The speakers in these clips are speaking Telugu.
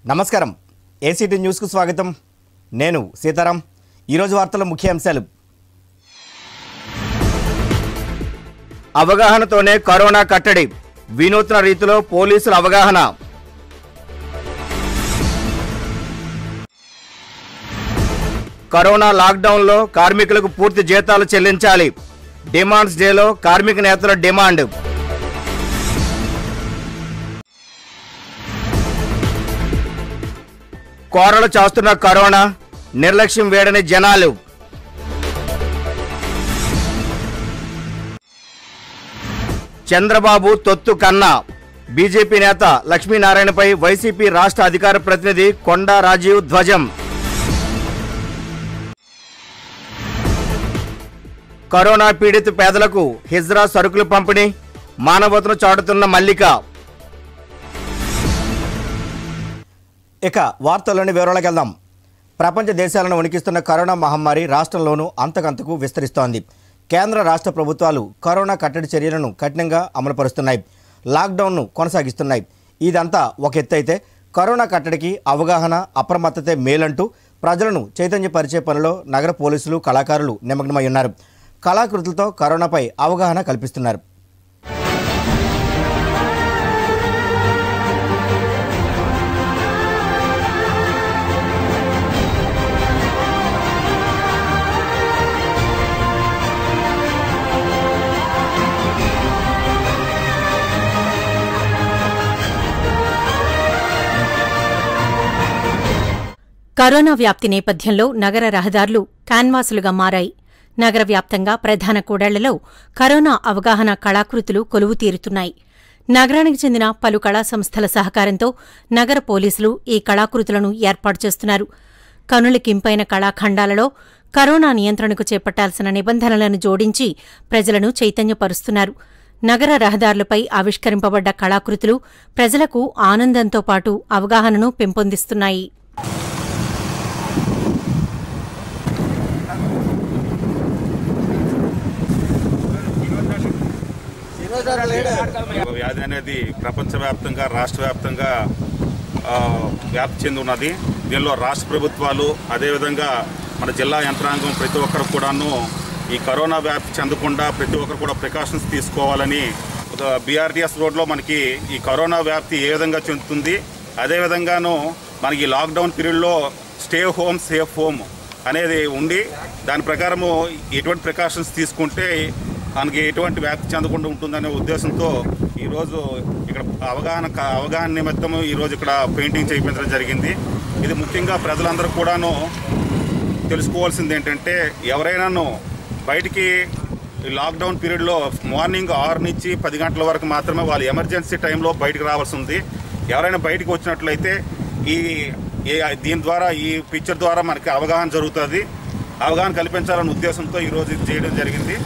నమస్కారం ఏసీటీ న్యూస్కు స్వాగతం నేను సీతారాం ఈరోజు వార్తల ముఖ్యాంశాలు అవగాహనతోనే కరోనా కట్టడి వినూత్న రీతిలో పోలీసుల అవగాహన కరోనా లాక్డౌన్లో కార్మికులకు పూర్తి జీతాలు చెల్లించాలి డిమాండ్స్ డేలో కార్మిక నేతల డిమాండ్ కోరలు చాస్తున్న కరోనా నిర్లక్ష్యం వేడని జనాలు చంద్రబాబు తొత్తు కన్నా బీజేపీ నేత లక్ష్మీనారాయణపై వైసీపీ రాష్ట్ర అధికార ప్రతినిధి కొండా రాజీవ్ ధ్వజం కరోనా పీడిత పేదలకు హిజ్రా సరుకులు పంపిణీ మానవతను చాటుతున్న మల్లిక ఇక వార్తల్లోని వివరాలకు వెళ్దాం ప్రపంచ దేశాలను వణికిస్తున్న కరోనా మహమ్మారి రాష్ట్రంలోనూ అంతకంతకు విస్తరిస్తోంది కేంద్ర రాష్ట్ర ప్రభుత్వాలు కరోనా కట్టడి చర్యలను కఠినంగా అమలుపరుస్తున్నాయి లాక్డౌన్ను కొనసాగిస్తున్నాయి ఇదంతా ఒక ఎత్తు అయితే కరోనా కట్టడికి అవగాహన అప్రమత్తతే మేలంటూ ప్రజలను చైతన్యపరిచే పనిలో నగర పోలీసులు కళాకారులు నిమగ్నమై ఉన్నారు కళాకృతులతో కరోనాపై అవగాహన కల్పిస్తున్నారు కరోనా వ్యాప్తి నేపథ్యంలో నగర రహదారులు కాన్వాసులుగా మారాయి నగర వ్యాప్తంగా ప్రధాన కూడళ్లలో కరోనా అవగాహన కళాకృతులు కొలువు తీరుతున్నాయి నగరానికి చెందిన పలు కళా సంస్థల సహకారంతో నగర పోలీసులు ఈ కళాకృతులను ఏర్పాటు చేస్తున్నారు కనులకింపైన కళాఖండాలలో కరోనా నియంత్రణకు చేపట్టాల్సిన నిబంధనలను జోడించి ప్రజలను చైతన్యపరుస్తున్నారు నగర రహదారులపై ఆవిష్కరింపబడ్డ కళాకృతులు ప్రజలకు ఆనందంతో పాటు అవగాహనను పెంపొందిస్తున్నాయి ఈ వ్యాధి అనేది ప్రపంచవ్యాప్తంగా రాష్ట్ర వ్యాప్తంగా ఆ, వ్యాప్తి చెంది ఉన్నది దీనిలో రాష్ట్ర ప్రభుత్వాలు అదేవిధంగా మన జిల్లా యంత్రాంగం ప్రతి ఒక్కరు కూడాను ఈ కరోనా వ్యాప్తి చెందకుండా ప్రతి ఒక్కరు కూడా ప్రికాషన్స్ తీసుకోవాలని బీఆర్టీఎస్ రోడ్లో మనకి ఈ కరోనా వ్యాప్తి ఏ విధంగా చెందుతుంది అదేవిధంగాను మనకి ఈ లాక్డౌన్ పీరియడ్లో స్టే హోమ్ సేఫ్ హోమ్ అనేది ఉండి దాని ప్రకారము ఎటువంటి ప్రికాషన్స్ తీసుకుంటే మనకి ఎటువంటి వ్యాప్తి చెందకుండా ఉంటుందనే ఉద్దేశంతో ఈరోజు ఇక్కడ అవగాహన అవగాహన నిమిత్తం ఈరోజు ఇక్కడ పెయింటింగ్ చేయించడం జరిగింది ఇది ముఖ్యంగా ప్రజలందరూ కూడాను తెలుసుకోవాల్సింది ఏంటంటే ఎవరైనాను బయటికి ఈ లాక్డౌన్ పీరియడ్లో మార్నింగ్ ఆరు నుంచి పది గంటల వరకు మాత్రమే వాళ్ళు ఎమర్జెన్సీ టైంలో బయటకు రావాల్సి ఉంది ఎవరైనా బయటకు వచ్చినట్లయితే ఈ ఈ- దీని ద్వారా ఈ పిక్చర్ ద్వారా మనకి అవగాహన జరుగుతుంది అవగాహన కల్పించాలనే ఉద్దేశంతో ఈరోజు ఇది చేయడం జరిగింది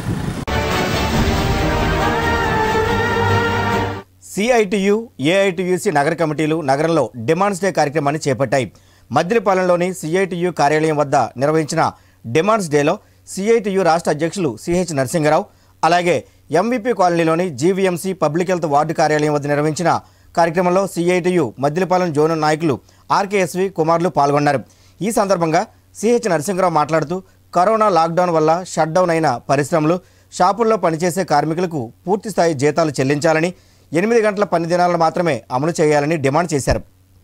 సిఐటియు ఏఐటియుసి నగర కమిటీలు నగరంలో డిమాండ్స్ డే కార్యక్రమాన్ని చేపట్టాయి మద్దిలపాలెంలోని సిఐటియు కార్యాలయం వద్ద నిర్వహించిన డిమాండ్స్ డేలో సిఐటియు రాష్ట్ర అధ్యక్షులు సిహెచ్ నరసింగరావు అలాగే ఎంవిపి కాలనీలోని జీవీఎంసీ పబ్లిక్ హెల్త్ వార్డు కార్యాలయం వద్ద నిర్వహించిన కార్యక్రమంలో సిఐటియు మద్దిలపాలెం జోనల్ నాయకులు ఆర్కేఎస్వి కుమార్లు పాల్గొన్నారు ఈ సందర్భంగా సిహెచ్ నరసింగరావు మాట్లాడుతూ కరోనా లాక్డౌన్ వల్ల షట్ డౌన్ అయిన పరిశ్రమలు షాపుల్లో పనిచేసే కార్మికులకు పూర్తిస్థాయి జీతాలు చెల్లించాలని ఎనిమిది గంటల పని దినాలను మాత్రమే అమలు చేయాలని డిమాండ్ చేశారు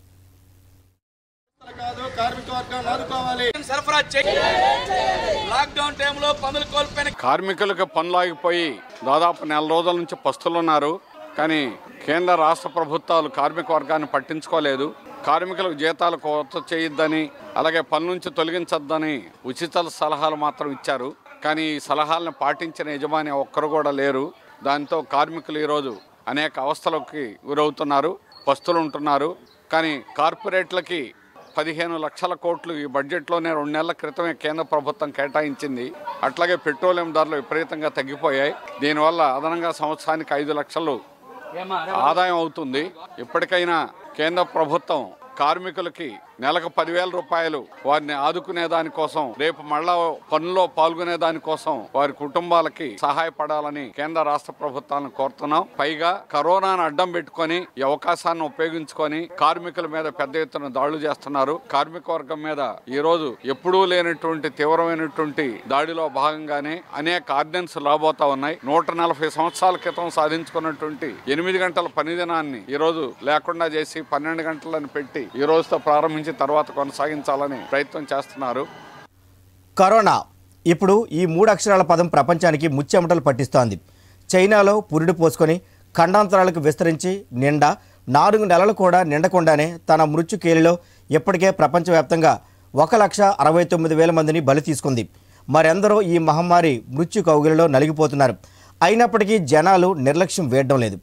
కాదు కార్మిక వర్గాన్ని ఆదుకోవాలి సరఫరా చేయి లాక్డౌన్ టైంలో పనులు కోల్పోయిన కార్మికులకు పనులు ఆగిపోయి దాదాపు నెల రోజుల నుంచి పస్తులున్నారు కానీ కేంద్ర రాష్ట్ర ప్రభుత్వాలు కార్మిక వర్గాన్ని పట్టించుకోలేదు కార్మికులకు జీతాలు కోత చేయొద్దని అలాగే పని నుంచి తొలగించొద్దని ఉచిత సలహాలు మాత్రం ఇచ్చారు కానీ ఈ సలహాలను పాటించిన యజమాని ఒక్కరు కూడా లేరు దాంతో కార్మికులు ఈరోజు అనేక అవస్థలకి గురవుతున్నారు పస్తులు ఉంటున్నారు కానీ కార్పొరేట్లకి పదిహేను లక్షల కోట్లు ఈ బడ్జెట్లోనే రెండు నెలల క్రితమే కేంద్ర ప్రభుత్వం కేటాయించింది అట్లాగే పెట్రోలియం ధరలు విపరీతంగా తగ్గిపోయాయి దీనివల్ల అదనంగా సంవత్సరానికి ఐదు లక్షలు ఆదాయం అవుతుంది ఇప్పటికైనా కేంద్ర ప్రభుత్వం కార్మికులకి నెలకు పదివేల రూపాయలు వారిని ఆదుకునే దానికోసం రేపు మళ్ళా పనుల్లో పాల్గొనే దానికోసం వారి కుటుంబాలకి సహాయపడాలని కేంద్ర రాష్ట్ర ప్రభుత్వాలను కోరుతున్నాం పైగా కరోనాను అడ్డం పెట్టుకొని ఈ అవకాశాన్ని ఉపయోగించుకొని కార్మికుల మీద పెద్ద ఎత్తున దాడులు చేస్తున్నారు కార్మిక వర్గం మీద ఈ రోజు ఎప్పుడూ లేనటువంటి తీవ్రమైనటువంటి దాడిలో భాగంగానే అనేక ఆర్డినెన్స్ రాబోతా ఉన్నాయి నూట నలభై సంవత్సరాల క్రితం సాధించుకున్నటువంటి ఎనిమిది గంటల పని దినాన్ని ఈ రోజు లేకుండా చేసి పన్నెండు గంటలను పెట్టి ఈ రోజుతో ప్రారంభించి తర్వాత కొనసాగించాలని ప్రయత్నం చేస్తున్నారు కరోనా ఇప్పుడు ఈ మూడు అక్షరాల పదం ప్రపంచానికి ముచ్చెమటలు పట్టిస్తోంది చైనాలో పురుడు పోసుకొని ఖండాంతరాలకు విస్తరించి నిండా నాలుగు నెలలు కూడా నిండకుండానే తన మృత్యుకేలిలో ఇప్పటికే ప్రపంచవ్యాప్తంగా ఒక లక్ష అరవై తొమ్మిది వేల మందిని బలి తీసుకుంది మరెందరో ఈ మహమ్మారి మృత్యు కౌగిలిలో నలిగిపోతున్నారు అయినప్పటికీ జనాలు నిర్లక్ష్యం వేయడం లేదు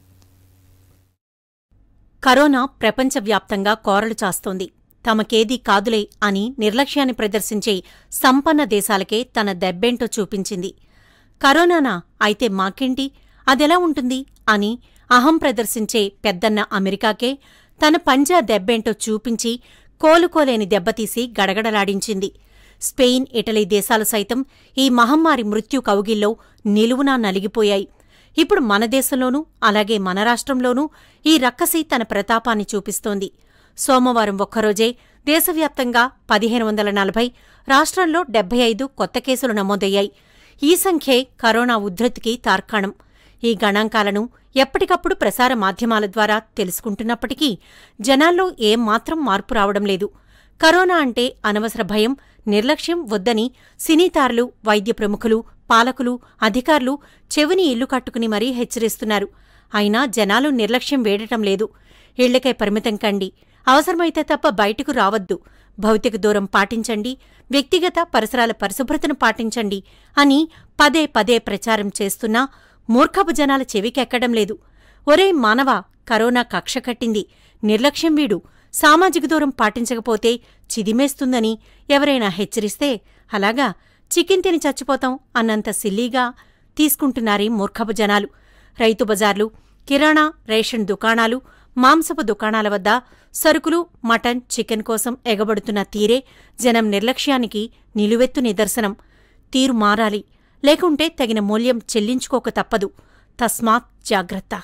కరోనా ప్రపంచవ్యాప్తంగా కోరలు చాస్తోంది తమకేదీ కాదులే అని నిర్లక్ష్యాన్ని ప్రదర్శించే సంపన్న దేశాలకే తన దెబ్బేంటో చూపించింది కరోనానా అయితే మాకేంటి అదెలా ఉంటుంది అని అహం ప్రదర్శించే పెద్దన్న అమెరికాకే తన పంజా దెబ్బేంటో చూపించి కోలుకోలేని దెబ్బతీసి గడగడలాడించింది స్పెయిన్ ఇటలీ దేశాలు సైతం ఈ మహమ్మారి మృత్యు కౌగిల్లో నిలువునా నలిగిపోయాయి ఇప్పుడు మన దేశంలోనూ అలాగే మన రాష్ట్రంలోనూ ఈ రక్కసి తన ప్రతాపాన్ని చూపిస్తోంది సోమవారం ఒక్కరోజే దేశవ్యాప్తంగా పదిహేను వందల నలభై రాష్ట్రంలో డెబ్బై ఐదు కొత్త కేసులు నమోదయ్యాయి ఈ సంఖ్యే కరోనా ఉధృతికి తార్కాణం ఈ గణాంకాలను ఎప్పటికప్పుడు ప్రసార మాధ్యమాల ద్వారా తెలుసుకుంటున్నప్పటికీ జనాల్లో ఏమాత్రం మార్పు రావడం లేదు కరోనా అంటే అనవసర భయం నిర్లక్ష్యం వద్దని సినీతారులు వైద్య ప్రముఖులు పాలకులు అధికారులు చెవిని ఇల్లు కట్టుకుని మరీ హెచ్చరిస్తున్నారు అయినా జనాలు నిర్లక్ష్యం వేడటం లేదు ఇళ్లకే పరిమితం కండి అవసరమైతే తప్ప బయటకు రావద్దు భౌతిక దూరం పాటించండి వ్యక్తిగత పరిసరాల పరిశుభ్రతను పాటించండి అని పదే పదే ప్రచారం చేస్తున్నా మూర్ఖపు జనాల చెవికెక్కడం లేదు ఒరే మానవ కరోనా కక్ష కట్టింది నిర్లక్ష్యం వీడు సామాజిక దూరం పాటించకపోతే చిదిమేస్తుందని ఎవరైనా హెచ్చరిస్తే అలాగా చికెన్ తిని చచ్చిపోతాం అన్నంత సిల్లీగా తీసుకుంటున్నారీ మూర్ఖపు జనాలు రైతు బజార్లు కిరాణా రేషన్ దుకాణాలు మాంసపు దుకాణాల వద్ద సరుకులు మటన్ చికెన్ కోసం ఎగబడుతున్న తీరే జనం నిర్లక్ష్యానికి నిలువెత్తు నిదర్శనం తీరు మారాలి లేకుంటే తగిన మూల్యం చెల్లించుకోక తప్పదు తస్మాత్ జాగ్రత్త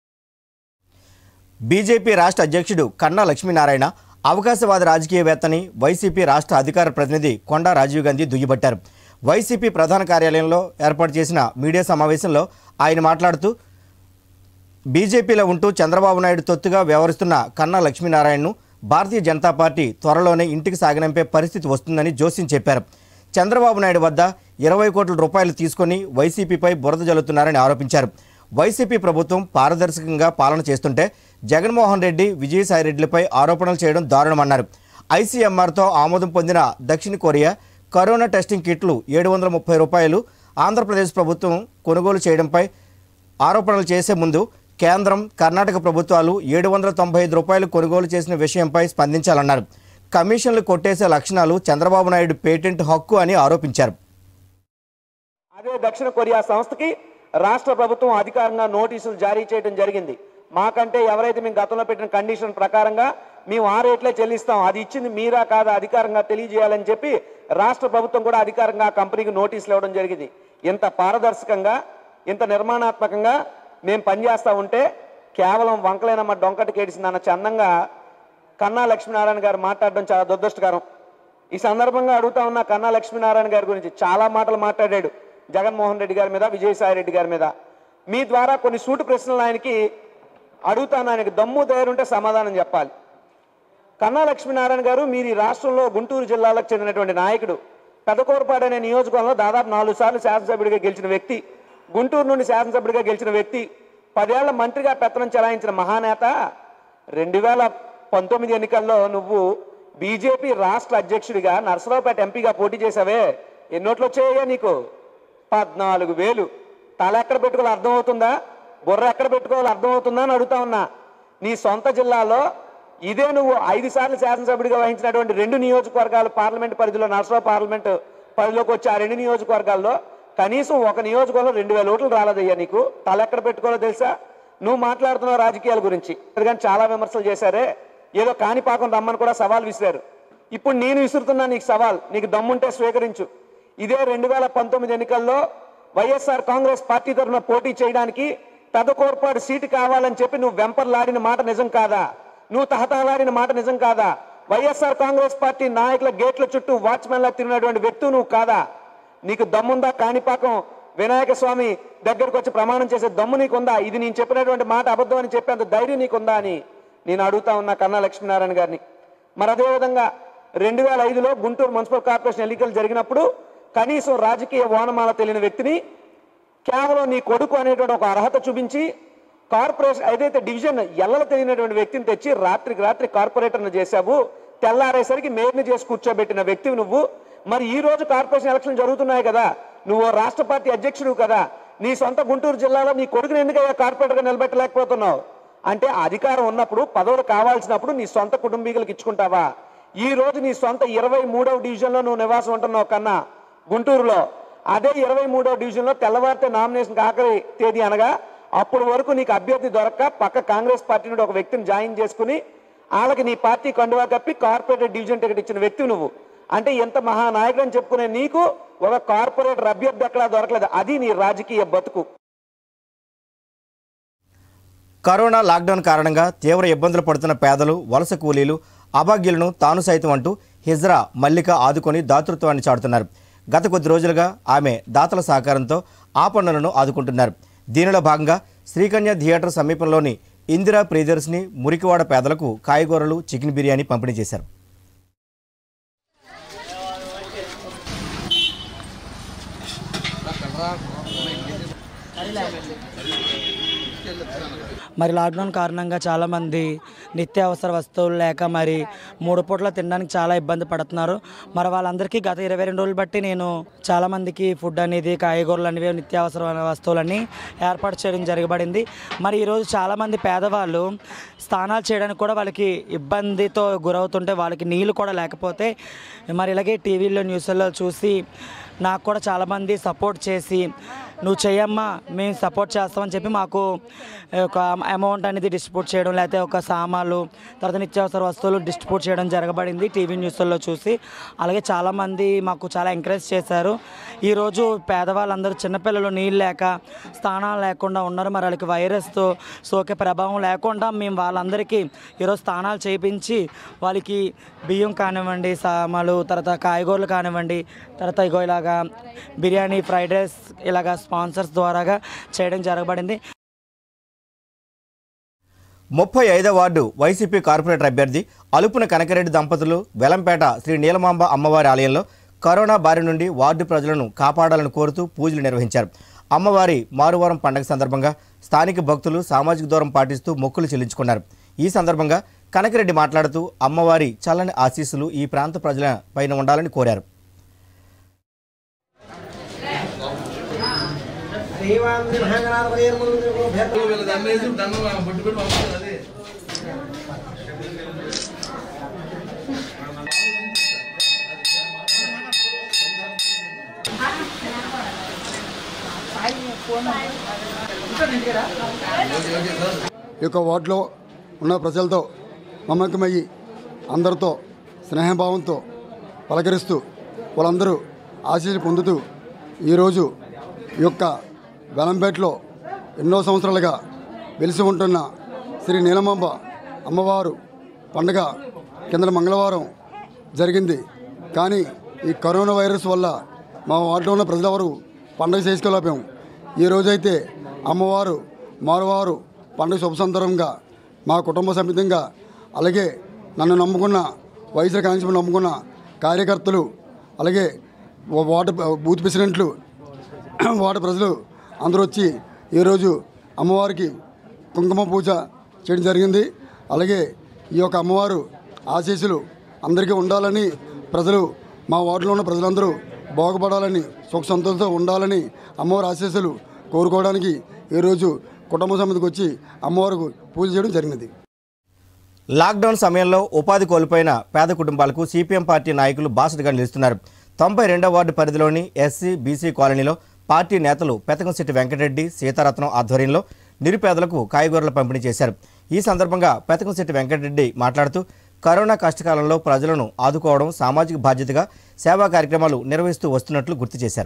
బీజేపీ రాష్ట్ర అధ్యక్షుడు కన్నా లక్ష్మీనారాయణ అవకాశవాద రాజకీయవేత్తని వైసీపీ రాష్ట్ర అధికార ప్రతినిధి కొండా రాజీవ్ గాంధీ దుయ్యబట్టారు వైసీపీ ప్రధాన కార్యాలయంలో ఏర్పాటు చేసిన మీడియా సమావేశంలో ఆయన మాట్లాడుతూ బీజేపీలో ఉంటూ చంద్రబాబు నాయుడు తొత్తుగా వ్యవహరిస్తున్న కన్నా లక్ష్మీనారాయణను భారతీయ జనతా పార్టీ త్వరలోనే ఇంటికి సాగనంపే పరిస్థితి వస్తుందని జోస్యం చెప్పారు చంద్రబాబు నాయుడు వద్ద ఇరవై కోట్ల రూపాయలు తీసుకొని వైసీపీపై బురద జల్లుతున్నారని ఆరోపించారు వైసీపీ ప్రభుత్వం పారదర్శకంగా పాలన చేస్తుంటే జగన్మోహన్ రెడ్డి విజయసాయిరెడ్డిలపై ఆరోపణలు చేయడం దారుణమన్నారు ఐసీఎంఆర్తో ఆమోదం పొందిన దక్షిణ కొరియా కరోనా టెస్టింగ్ కిట్లు ఏడు వందల ముప్పై రూపాయలు ఆంధ్రప్రదేశ్ ప్రభుత్వం కొనుగోలు చేయడంపై ఆరోపణలు చేసే ముందు కేంద్రం కర్ణాటక ప్రభుత్వాలు ఏడు వందల తొంభై ఐదు రూపాయలు కొనుగోలు చేసిన విషయంపై స్పందించాలన్నారు కమిషన్లు కొట్టేసే లక్షణాలు చంద్రబాబు నాయుడు పేటెంట్ హక్కు అని ఆరోపించారు అదే దక్షిణ కొరియా సంస్థకి రాష్ట్ర ప్రభుత్వం అధికారంగా నోటీసులు జారీ చేయడం జరిగింది మాకంటే ఎవరైతే మేము గతంలో పెట్టిన కండిషన్ ప్రకారంగా మేము ఆ రేట్లే చెల్లిస్తాం అది ఇచ్చింది మీరా కాదా అధికారంగా తెలియజేయాలని చెప్పి రాష్ట్ర ప్రభుత్వం కూడా అధికారంగా ఆ కంపెనీకి నోటీసులు ఇవ్వడం జరిగింది ఇంత పారదర్శకంగా ఇంత నిర్మాణాత్మకంగా మేము పనిచేస్తూ ఉంటే కేవలం వంకలేనమ్మ డొంకటి కేడిసిందన్న చందంగా కన్నా లక్ష్మీనారాయణ గారు మాట్లాడడం చాలా దురదృష్టకరం ఈ సందర్భంగా అడుగుతా ఉన్న కన్నా లక్ష్మీనారాయణ గారి గురించి చాలా మాటలు మాట్లాడాడు జగన్మోహన్ రెడ్డి గారి మీద విజయసాయి రెడ్డి గారి మీద మీ ద్వారా కొన్ని సూటు ప్రశ్నలు ఆయనకి అడుగుతాను ఆయనకి దమ్ము ధైర్యం ఉంటే సమాధానం చెప్పాలి కన్నా లక్ష్మీనారాయణ గారు మీరు ఈ రాష్ట్రంలో గుంటూరు జిల్లాలకు చెందినటువంటి నాయకుడు పెదకూరపాడు అనే నియోజకవర్గంలో దాదాపు నాలుగు సార్లు శాసనసభ్యుడిగా గెలిచిన వ్యక్తి గుంటూరు నుండి శాసనసభ్యుడిగా గెలిచిన వ్యక్తి పదేళ్ల మంత్రిగా పెత్తనం చెలాయించిన మహానేత రెండు వేల పంతొమ్మిది ఎన్నికల్లో నువ్వు బీజేపీ రాష్ట్ర అధ్యక్షుడిగా నరసరావుపేట ఎంపీగా పోటీ చేసావే ఎన్నోట్లు వచ్చాయా నీకు పద్నాలుగు వేలు తల ఎక్కడ పెట్టుకోవాలి అర్థమవుతుందా బుర్ర ఎక్కడ పెట్టుకోవాలి అర్థమవుతుందా అని అడుగుతా ఉన్నా నీ సొంత జిల్లాలో ఇదే నువ్వు ఐదు సార్లు శాసనసభ్యుడిగా వహించినటువంటి రెండు నియోజకవర్గాలు పార్లమెంట్ పరిధిలో నరసరావు పార్లమెంట్ పరిధిలోకి వచ్చి ఆ రెండు నియోజకవర్గాల్లో కనీసం ఒక నియోజకవర్గంలో రెండు వేల ఓట్లు రాలేదయ్యా నీకు తల ఎక్కడ పెట్టుకోవాలో తెలుసా నువ్వు మాట్లాడుతున్నావు రాజకీయాల గురించి కానీ చాలా విమర్శలు చేశారే ఏదో కాణిపాకం రమ్మని కూడా సవాల్ విసిరారు ఇప్పుడు నేను విసురుతున్నా నీకు సవాల్ నీకు దమ్ముంటే స్వీకరించు ఇదే రెండు వేల పంతొమ్మిది ఎన్నికల్లో వైఎస్ఆర్ కాంగ్రెస్ పార్టీ తరఫున పోటీ చేయడానికి పెదకోర్పాడు సీటు కావాలని చెప్పి నువ్వు వెంపర్లాడిన మాట నిజం కాదా నువ్వు తహతహలాడిన మాట నిజం కాదా వైఎస్ఆర్ కాంగ్రెస్ పార్టీ నాయకుల గేట్ల చుట్టూ వాచ్మెన్లా తిరిగినటువంటి వ్యక్తి నువ్వు కాదా నీకు దమ్ముందా కాణిపాకం వినాయక స్వామి దగ్గరకు వచ్చి ప్రమాణం చేసే దమ్ము నీకుందా ఇది నేను చెప్పినటువంటి మాట అబద్ధం అని చెప్పేంత ధైర్యం నీకుందా అని నేను అడుగుతా ఉన్నా కన్నా లక్ష్మీనారాయణ గారిని మరి అదేవిధంగా రెండు వేల ఐదులో గుంటూరు మున్సిపల్ కార్పొరేషన్ ఎన్నికలు జరిగినప్పుడు కనీసం రాజకీయ ఓనమాల తెలియని వ్యక్తిని కేవలం నీ కొడుకు అనేటువంటి ఒక అర్హత చూపించి కార్పొరేషన్ ఏదైతే డివిజన్ ఎల్లలు తెలియనటువంటి వ్యక్తిని తెచ్చి రాత్రికి రాత్రి కార్పొరేటర్ను చేశావు తెల్లారేసరికి మేయర్ని చేసి కూర్చోబెట్టిన వ్యక్తివి నువ్వు మరి ఈ రోజు కార్పొరేషన్ ఎలక్షన్ జరుగుతున్నాయి కదా నువ్వు రాష్ట్ర పార్టీ అధ్యక్షుడు కదా నీ సొంత గుంటూరు జిల్లాలో నీ కొడుకుని ఎందుకయ్యా కార్పొరేటర్గా నిలబెట్టలేకపోతున్నావు అంటే అధికారం ఉన్నప్పుడు పదవులు కావాల్సినప్పుడు నీ సొంత కుటుంబీకులకు ఇచ్చుకుంటావా ఈ రోజు నీ సొంత ఇరవై మూడవ డివిజన్లో నువ్వు నివాసం ఉంటున్నావు కన్నా గుంటూరులో అదే ఇరవై మూడవ డివిజన్లో తెల్లవారితే నామినేషన్ ఆఖరి తేదీ అనగా అప్పుడు వరకు నీకు అభ్యర్థి దొరక్క పక్క కాంగ్రెస్ పార్టీ నుండి ఒక వ్యక్తిని జాయిన్ చేసుకుని వాళ్ళకి నీ పార్టీ కండువా కప్పి కార్పొరేటర్ డివిజన్ టికెట్ ఇచ్చిన వ్యక్తి నువ్వు అంటే ఎంత మహానాయకుడు అని చెప్పుకునే నీకు ఒక కార్పొరేటర్ అభ్యర్థి ఎక్కడా దొరకలేదు అది నీ రాజకీయ బతుకు కరోనా లాక్డౌన్ కారణంగా తీవ్ర ఇబ్బందులు పడుతున్న పేదలు వలస కూలీలు అభాగ్యులను తాను సైతం అంటూ హిజ్రా మల్లిక ఆదుకొని దాతృత్వాన్ని చాటుతున్నారు గత కొద్ది రోజులుగా ఆమె దాతల సహకారంతో ఆ పనులను ఆదుకుంటున్నారు దీనిలో భాగంగా శ్రీకన్య థియేటర్ సమీపంలోని ఇందిరా ప్రియదర్శిని మురికివాడ పేదలకు కాయగూరలు చికెన్ బిర్యానీ పంపిణీ చేశారు మరి లాక్డౌన్ కారణంగా చాలామంది నిత్యావసర వస్తువులు లేక మరి మూడు పూట్ల తినడానికి చాలా ఇబ్బంది పడుతున్నారు మరి వాళ్ళందరికీ గత ఇరవై రెండు రోజులు బట్టి నేను చాలామందికి ఫుడ్ అనేది కాయగూరలు అనేవి నిత్యావసర వస్తువులన్నీ ఏర్పాటు చేయడం జరగబడింది మరి ఈరోజు చాలామంది పేదవాళ్ళు స్నానాలు చేయడానికి కూడా వాళ్ళకి ఇబ్బందితో గురవుతుంటే వాళ్ళకి నీళ్ళు కూడా లేకపోతే మరి ఇలాగే టీవీలో న్యూస్లో చూసి నాకు కూడా చాలామంది సపోర్ట్ చేసి నువ్వు చేయమ్మా మేము సపోర్ట్ చేస్తామని చెప్పి మాకు ఒక అమౌంట్ అనేది డిస్ట్రిబ్యూట్ చేయడం లేకపోతే ఒక సామాన్లు తర్వాత నిత్యావసర వస్తువులు డిస్ట్రిబ్యూట్ చేయడం జరగబడింది టీవీ న్యూస్లో చూసి అలాగే చాలామంది మాకు చాలా ఎంకరేజ్ చేశారు ఈరోజు పేదవాళ్ళందరూ చిన్నపిల్లలు నీళ్ళు లేక స్నానాలు లేకుండా ఉన్నారు మరి వాళ్ళకి వైరస్తో సోకే ప్రభావం లేకుండా మేము వాళ్ళందరికీ ఈరోజు స్నానాలు చేయించి వాళ్ళకి బియ్యం కానివ్వండి సామాలు తర్వాత కాయగూరలు కానివ్వండి తర్వాత ఇగో ఇలాగా బిర్యానీ ఫ్రైడ్ రైస్ ఇలాగా స్పాన్సర్స్ ద్వారాగా చేయడం జరగబడింది ముప్పై ఐదవ వార్డు వైసీపీ కార్పొరేటర్ అభ్యర్థి అలుపున కనకరెడ్డి దంపతులు వెలంపేట శ్రీ నీలమాంబ అమ్మవారి ఆలయంలో కరోనా బారి నుండి వార్డు ప్రజలను కాపాడాలని కోరుతూ పూజలు నిర్వహించారు అమ్మవారి మారువారం పండగ సందర్భంగా స్థానిక భక్తులు సామాజిక దూరం పాటిస్తూ మొక్కులు చెల్లించుకున్నారు ఈ సందర్భంగా కనకరెడ్డి మాట్లాడుతూ అమ్మవారి చల్లని ఆశీస్సులు ఈ ప్రాంత ప్రజల పైన ఉండాలని కోరారు ఈ యొక్క వార్డులో ఉన్న ప్రజలతో మమకమయ్యి అందరితో స్నేహభావంతో పలకరిస్తూ వాళ్ళందరూ ఆశీస్సులు పొందుతూ ఈరోజు ఈ యొక్క వెలంపేటలో ఎన్నో సంవత్సరాలుగా వెలిసి ఉంటున్న శ్రీ నీలమాంబ అమ్మవారు పండగ కింద మంగళవారం జరిగింది కానీ ఈ కరోనా వైరస్ వల్ల మా వార్డులో ఉన్న ప్రజలెవరూ పండగ చేసుకోలేకపోయాం ఈ రోజైతే అమ్మవారు మారువారు పండుగ శుభ సందర్భంగా మా కుటుంబ సమేతంగా అలాగే నన్ను నమ్ముకున్న వైఎస్ఆర్ కాంగ్రెస్ పార్టీ నమ్ముకున్న కార్యకర్తలు అలాగే వా- వార్డు బూత్ ప్రెసిడెంట్లు వార్డు ప్రజలు అందరూ వచ్చి ఈరోజు అమ్మవారికి కుంకుమ పూజ చేయడం జరిగింది అలాగే ఈ యొక్క అమ్మవారు ఆశీస్సులు అందరికీ ఉండాలని ప్రజలు మా వార్డులో ఉన్న ప్రజలందరూ బాగుపడాలని సుఖ సంతోషంతో ఉండాలని అమ్మవారి ఆశీస్సులు కోరుకోవడానికి ఈరోజు కుటుంబ సమితికి వచ్చి అమ్మవారికి పూజ చేయడం జరిగినది లాక్డౌన్ సమయంలో ఉపాధి కోల్పోయిన పేద కుటుంబాలకు సిపిఎం పార్టీ నాయకులు బాసటగా నిలుస్తున్నారు తొంభై రెండవ వార్డు పరిధిలోని ఎస్సీ బీసీ కాలనీలో పార్టీ నేతలు పెతకంశెట్టి వెంకటరెడ్డి సీతారత్నం ఆధ్వర్యంలో నిరుపేదలకు కాయగూరల పంపిణీ చేశారు ఈ సందర్భంగా పెతకంశెట్టి వెంకటరెడ్డి మాట్లాడుతూ కరోనా కష్టకాలంలో ప్రజలను ఆదుకోవడం సామాజిక బాధ్యతగా సేవా కార్యక్రమాలు నిర్వహిస్తూ వస్తున్నట్లు గుర్తు చేశారు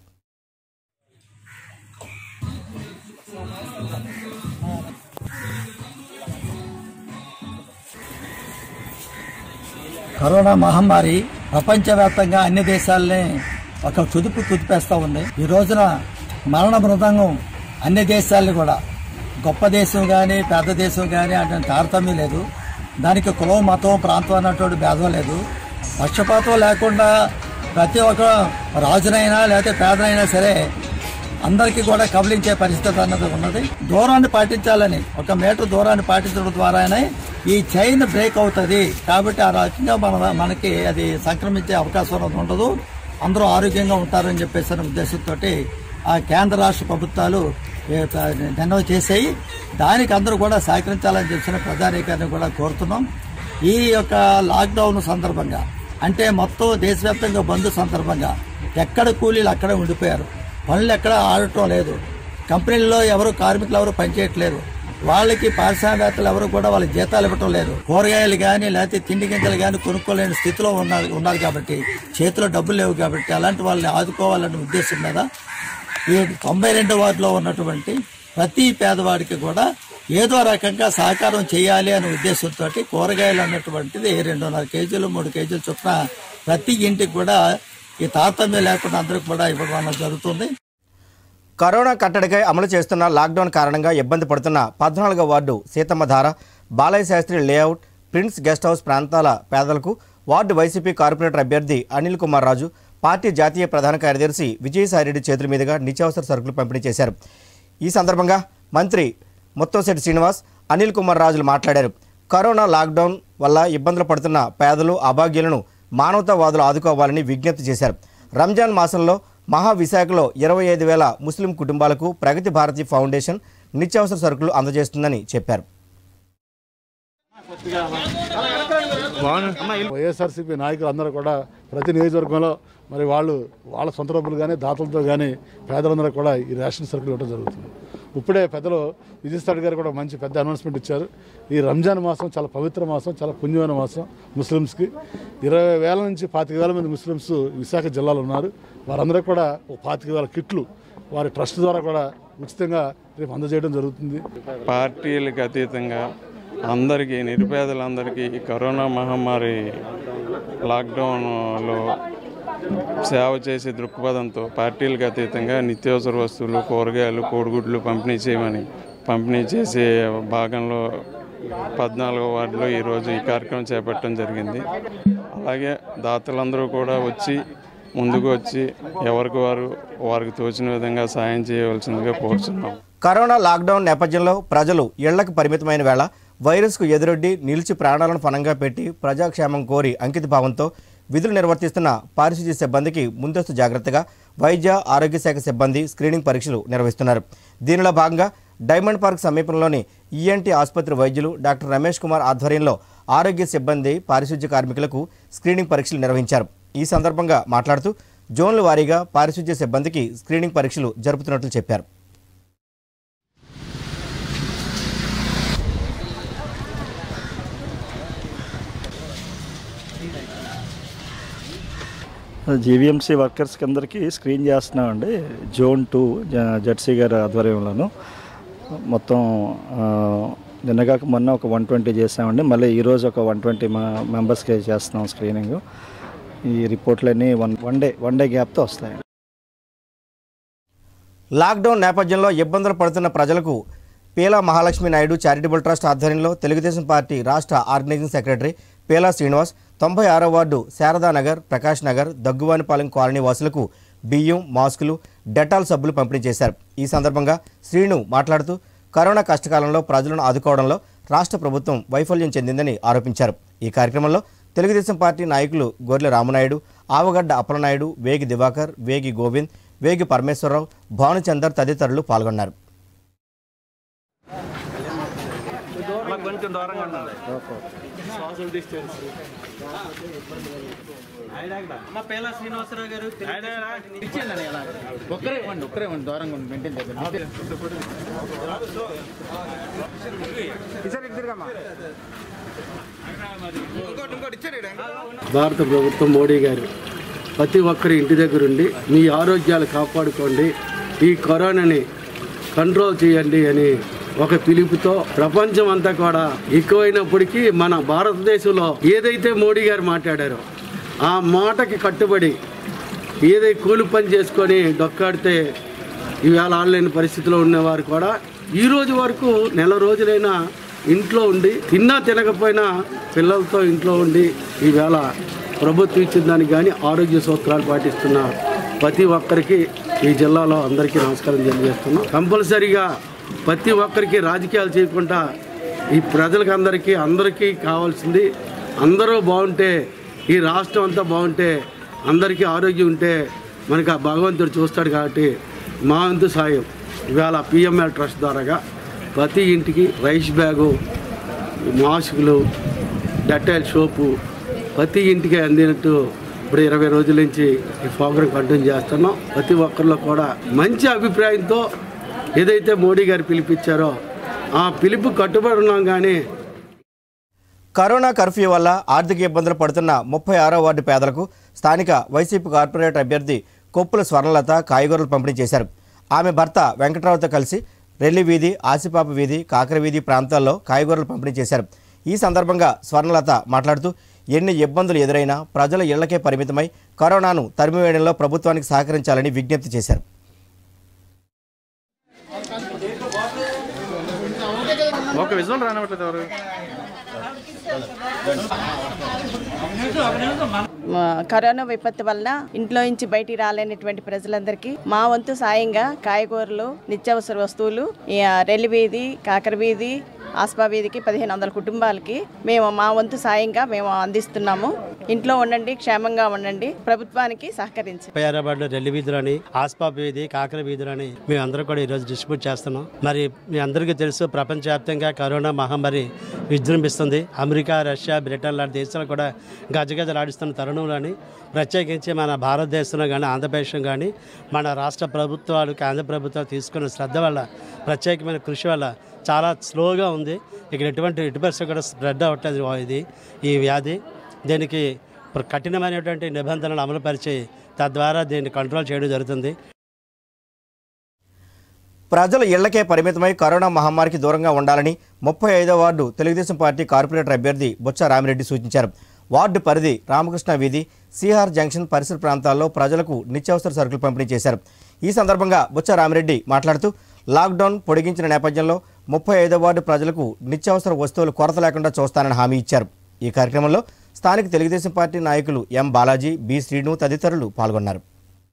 కరోనా మహమ్మారి ప్రపంచవ్యాప్తంగా అన్ని దేశాలని ఒక చుదుపు కుదిపేస్తూ ఉంది ఈ రోజున మరణ మృదంగం అన్ని దేశాలని కూడా గొప్ప దేశం కానీ పెద్ద దేశం కానీ అంటే తారతమ్యం లేదు దానికి కులం మతం ప్రాంతం అన్నటువంటి భేదం లేదు పక్షపాతం లేకుండా ప్రతి ఒక్క రాజునైనా లేకపోతే పేదనైనా సరే అందరికీ కూడా కబలించే పరిస్థితి అన్నది ఉన్నది దూరాన్ని పాటించాలని ఒక మీటర్ దూరాన్ని పాటించడం ద్వారానే ఈ చైన్ బ్రేక్ అవుతుంది కాబట్టి ఆ రకంగా మన మనకి అది సంక్రమించే అవకాశం అనేది ఉండదు అందరూ ఆరోగ్యంగా ఉంటారని చెప్పేసి అనే ఉద్దేశంతో ఆ కేంద్ర రాష్ట్ర ప్రభుత్వాలు ఏ, ప- నిర్ణయం చేసాయి దానికి అందరూ కూడా సహకరించాలని చెప్పిన ప్రధానికాన్ని కూడా కోరుతున్నాం ఈ యొక్క లాక్డౌన్ సందర్భంగా అంటే మొత్తం దేశవ్యాప్తంగా బంద్ సందర్భంగా ఎక్కడ కూలీలు అక్కడే ఉండిపోయారు పనులు ఎక్కడ ఆడటం లేదు కంపెనీల్లో ఎవరు కార్మికులు ఎవరు పనిచేయట్లేదు వాళ్ళకి పారిశ్రామికవేత్తలు ఎవరు కూడా వాళ్ళ జీతాలు ఇవ్వటం లేదు కూరగాయలు కానీ లేకపోతే తిండి గింజలు కానీ కొనుక్కోలేని స్థితిలో ఉన్నారు ఉన్నారు కాబట్టి చేతిలో డబ్బులు లేవు కాబట్టి అలాంటి వాళ్ళని ఆదుకోవాలనే ఉద్దేశం మీద ఈ తొంభై రెండు వార్డులో ఉన్నటువంటి ప్రతి పేదవాడికి కూడా ఏదో రకంగా సహకారం చేయాలి అనే ఉద్దేశంతో కూరగాయలు అన్నటువంటిది రెండున్నర కేజీలు మూడు కేజీలు చొప్పున ప్రతి ఇంటికి కూడా ఈ తారతమ్యం లేకుండా అందరికి కూడా ఇవ్వడం అన్నది జరుగుతుంది కరోనా కట్టడికై అమలు చేస్తున్న లాక్డౌన్ కారణంగా ఇబ్బంది పడుతున్న పద్నాలుగో ward Seethammadhara Balayya Sastri layout prince guest house ప్రాంతాల పేదలకు వార్డు వైసీపీ కార్పొరేటర్ అభ్యర్థి అనిల్ కుమార్ రాజు పార్టీ జాతీయ ప్రధాన కార్యదర్శి విజయసాయిరెడ్డి చేతుల మీదుగా నిత్యావసర సరుకులు పంపిణీ చేశారు ఈ సందర్భంగా మంత్రి ముత్తంశెట్టి శ్రీనివాస్ అనిల్ కుమార్ రాజులు మాట్లాడారు కరోనా లాక్డౌన్ వల్ల ఇబ్బందులు పడుతున్న పేదలు అభాగ్యులను మానవతావాదులు ఆదుకోవాలని విజ్ఞప్తి చేశారు రంజాన్ మాసంలో మహావిశాఖలో ఇరవై ఐదు వేల ముస్లిం కుటుంబాలకు ప్రగతి భారతి ఫౌండేషన్ నిత్యావసర సరుకులు అందజేస్తుందని చెప్పారు వైఎస్ఆర్సీపీ నాయకులు అందరూ కూడా ప్రతి నియోజకవర్గంలో మరి వాళ్ళు వాళ్ళ సొంత డబ్బులు కానీ దాతలతో కానీ పేదలందరూ కూడా ఈ రేషన్ సరుకులు ఇవ్వడం జరుగుతుంది ఇప్పుడే పెద్దలు విజయసాయి గారు కూడా మంచి పెద్ద అనౌన్స్మెంట్ ఇచ్చారు ఈ రంజాన్ మాసం చాలా పవిత్ర మాసం చాలా పుణ్యమైన మాసం ముస్లిమ్స్కి ఇరవై వేల నుంచి పాతిక వేల మంది ముస్లిమ్స్ విశాఖ జిల్లాలో ఉన్నారు వారందరూ కూడా ఒక పాతిక వేల కిట్లు వారి ట్రస్ట్ ద్వారా కూడా ఉచితంగా రేపు అందజేయడం జరుగుతుంది పార్టీలకు అతీతంగా అందరికీ నిరుపేదలందరికీ ఈ కరోనా మహమ్మారి లాక్డౌన్లో సేవ చేసే దృక్పథంతో పార్టీలకు అతీతంగా నిత్యావసర వస్తువులు కూరగాయలు కోడిగుడ్లు పంపిణీ చేయమని పంపిణీ చేసే భాగంలో పద్నాలుగో వార్డులో ఈరోజు ఈ కార్యక్రమం చేపట్టడం జరిగింది అలాగే దాతలందరూ కూడా వచ్చి ముందుకు వచ్చి ఎవరికి వారు వారికి తోచిన విధంగా సాయం చేయవలసిందిగా కోరుచున్నాం కరోనా లాక్డౌన్ నేపథ్యంలో ప్రజలు ఇళ్లకు పరిమితమైన వేళ వైరస్కు ఎదురొడ్డి నిలిచి ప్రాణాలను పణంగా పెట్టి ప్రజాక్షేమం కోరి అంకిత భావంతో విధులు నిర్వర్తిస్తున్న పారిశుద్ధ్య సిబ్బందికి ముందస్తు జాగ్రత్తగా వైద్య ఆరోగ్య శాఖ సిబ్బంది స్క్రీనింగ్ పరీక్షలు నిర్వహిస్తున్నారు దీనిలో భాగంగా డైమండ్ పార్క్ సమీపంలోని ఈఎన్టీ ఆసుపత్రి వైద్యులు డాక్టర్ రమేష్ కుమార్ ఆధ్వర్యంలో ఆరోగ్య సిబ్బంది పారిశుద్ధ్య కార్మికులకు స్క్రీనింగ్ పరీక్షలు నిర్వహించారు ఈ సందర్భంగా మాట్లాడుతూ జోన్ల వారీగా పారిశుద్ధ్య సిబ్బందికి స్క్రీనింగ్ పరీక్షలు జరుపుతున్నట్లు చెప్పారు జీవీఎంసీ వర్కర్స్కి అందరికీ స్క్రీన్ చేస్తున్నామండి జోన్ టూ జ- జడ్సీ గారి ఆధ్వర్యంలోను మొత్తం ఆ, నిన్నగాక మొన్న ఒక వన్ ట్వంటీ చేసామండి మళ్ళీ ఈరోజు ఒక వన్ ట్వంటీ మెంబర్స్కి చేస్తున్నాం స్క్రీనింగ్ ఈ రిపోర్ట్లన్నీ one one day one day గ్యాప్తో వస్తాయి లాక్డౌన్ నేపథ్యంలో ఇబ్బందులు పడుతున్న ప్రజలకు పీలా మహాలక్ష్మి నాయుడు చారిటబుల్ ట్రస్ట్ ఆధ్వర్యంలో తెలుగుదేశం పార్టీ రాష్ట్ర ఆర్గనైజింగ్ సెక్రటరీ పీలా శ్రీనివాస్ తొంభై ఆరో వార్డు శారదానగర్ ప్రకాష్ నగర్ దగ్గువానిపాలెం కాలనీ వాసులకు బియ్యం మాస్కులు డెటాల్ సబ్బులు పంపిణీ చేశారు ఈ సందర్భంగా శ్రీను మాట్లాడుతూ కరోనా కష్టకాలంలో ప్రజలను ఆదుకోవడంలో రాష్ట్ర ప్రభుత్వం వైఫల్యం చెందిందని ఆరోపించారు ఈ కార్యక్రమంలో తెలుగుదేశం పార్టీ నాయకులు గొర్రెల రామనాయుడు ఆవగడ్డ అప్పలనాయుడు వేగి దివాకర్ వేగి గోవింద్ వేగి పరమేశ్వరరావు భానుచందర్ తదితరులు పాల్గొన్నారు కొంచెం దూరంగా ఉండాలి సోషల్ డిస్టెన్స్ మా పేల శ్రీనివాసరావు గారు ఇచ్చేయండి అలా ఒక్కరే ఇవ్వండి ఒక్కరే ఇవ్వండి దూరంగా ఉండి మెయింటైన్ చేద్దాం భారత ప్రభుత్వం మోడీ గారు ప్రతి ఒక్కరి ఇంటి దగ్గర ఉండి మీ ఆరోగ్యాలు కాపాడుకోండి ఈ కరోనాని కంట్రోల్ చేయండి అని ఒక పిలుపుతో ప్రపంచం అంతా కూడా ఎక్కువైనప్పటికీ మన భారతదేశంలో ఏదైతే మోడీ గారు మాట్లాడారో ఆ మాటకి కట్టుబడి ఏదై కూలి పని చేసుకొని డొక్కాడితే ఈవేళ ఆన్లైన్ పరిస్థితిలో ఉన్నవారు కూడా ఈ రోజు వరకు నెల రోజులైనా ఇంట్లో ఉండి తిన్నా తినకపోయినా పిల్లలతో ఇంట్లో ఉండి ఈవేళ ప్రభుత్వం ఇచ్చిన దానికి కానీ ఆరోగ్య సూత్రాలు పాటిస్తున్న ప్రతి ఒక్కరికి ఈ జిల్లాలో అందరికీ నమస్కారం తెలియజేస్తున్నాం కంపల్సరీగా ప్రతి ఒక్కరికి రాజకీయాలు చేయకుండా ఈ ప్రజలకు అందరికీ అందరికీ కావాల్సింది అందరూ బాగుంటే ఈ రాష్ట్రం అంతా బాగుంటే అందరికీ ఆరోగ్యం ఉంటే మనకు ఆ భగవంతుడు చూస్తాడు కాబట్టి మా వంతు సాయం ఇవాళ పిఎంఎల్ ట్రస్ట్ ద్వారాగా ప్రతి ఇంటికి రైస్ బ్యాగు మాస్కులు డెటాయిల్ సోపు ప్రతి ఇంటికి అందినట్టు ఇప్పుడు ఇరవై రోజుల నుంచి ఈ ప్రోగ్రాం కంటిన్యూ చేస్తున్నాం ప్రతి ఒక్కరిలో కూడా మంచి అభిప్రాయంతో ఏదైతే మోడీ గారు పిలిపించారో ఆ పిలుపు కట్టుబడి ఉన్నాం కానీ కరోనా కర్ఫ్యూ వల్ల ఆర్థిక ఇబ్బందులు పడుతున్న ముప్పై ఆరో వార్డు పేదలకు స్థానిక వైసీపీ కార్పొరేటర్ అభ్యర్థి కొప్పుల స్వర్ణలత కాయగూరలు పంపిణీ చేశారు ఆమె భర్త వెంకట్రావుతో కలిసి రెల్లి వీధి ఆసిపాప వీధి కాకర వీధి ప్రాంతాల్లో కాయగూరలు పంపిణీ చేశారు ఈ సందర్భంగా స్వర్ణలత మాట్లాడుతూ ఎన్ని ఇబ్బందులు ఎదురైనా ప్రజల ఇళ్లకే పరిమితమై కరోనాను తరిమివేయడంలో ప్రభుత్వానికి సహకరించాలని విజ్ఞప్తి చేశారు ఒక విజువల్ రానివ్వట్లేదు ఎవరు మా కరోనా విపత్తు వలన ఇంట్లో నుంచి బయటికి రాలేనటువంటి ప్రజలందరికీ మా వంతు సాయంగా కాయగూరలు నిత్యావసర వస్తువులు ఈ, ఆ, రెల్లి వీధి కాకర వీధి ఆస్పా వీధికి పదిహేను వందల కుటుంబాలకి మేము మా వంతు సాయంగా మేము అందిస్తున్నాము ఇంట్లో ఉండండి క్షేమంగా ఉండండి ప్రభుత్వానికి సహకరించి పేరాబాడ్లో రెల్లి వీధులని ఆస్పా వీధి కాకర వీధులని మేము అందరూ కూడా ఈరోజు డిస్ట్రిబ్యూట్ చేస్తున్నాం మరి మీ అందరికీ తెలుసు ప్రపంచవ్యాప్తంగా కరోనా మహమ్మారి విజృంభిస్తుంది అమెరికా రష్యా బ్రిటన్ లాంటి దేశాలు కూడా గజగజలాడిస్తున్న తరుణంలోని ప్రత్యేకించి మన భారతదేశంలో కానీ ఆంధ్రప్రదేశ్లో కానీ మన రాష్ట్ర ప్రభుత్వాలు కేంద్ర ప్రభుత్వాలు తీసుకున్న శ్రద్ధ వల్ల ప్రత్యేకమైన కృషి వల్ల చాలా స్లోగా ఉంది ఇక్కడ ఎటువంటి ఎటు పరిస్థితి కూడా స్ప్రెడ్ అవ్వట్లేదు ఇది ఈ వ్యాధి దీనికి ప్ర- కఠినమైనటువంటి నిబంధనలు అమలుపరిచి తద్వారా దీన్ని కంట్రోల్ చేయడం జరుగుతుంది ప్రజల ఇళ్లకే పరిమితమై కరోనా మహమ్మారికి దూరంగా ఉండాలని ముప్పై ఐదో వార్డు తెలుగుదేశం పార్టీ కార్పొరేటర్ అభ్యర్థి బొత్స రామిరెడ్డి సూచించారు వార్డు పరిధి రామకృష్ణ వీధి సిఆర్ జంక్షన్ పరిసర ప్రాంతాల్లో ప్రజలకు నిత్యావసర సరుకులు పంపిణీ చేశారు ఈ సందర్భంగా బొత్స రామిరెడ్డి మాట్లాడుతూ లాక్డౌన్ పొడిగించిన నేపథ్యంలో ముప్పై ఐదో వార్డు ప్రజలకు నిత్యావసర వస్తువులు కొరత లేకుండా చూస్తానని హామీ ఇచ్చారు ఈ కార్యక్రమంలో స్థానిక తెలుగుదేశం పార్టీ నాయకులు ఎం బాలాజీ బి శ్రీను తదితరులు పాల్గొన్నారు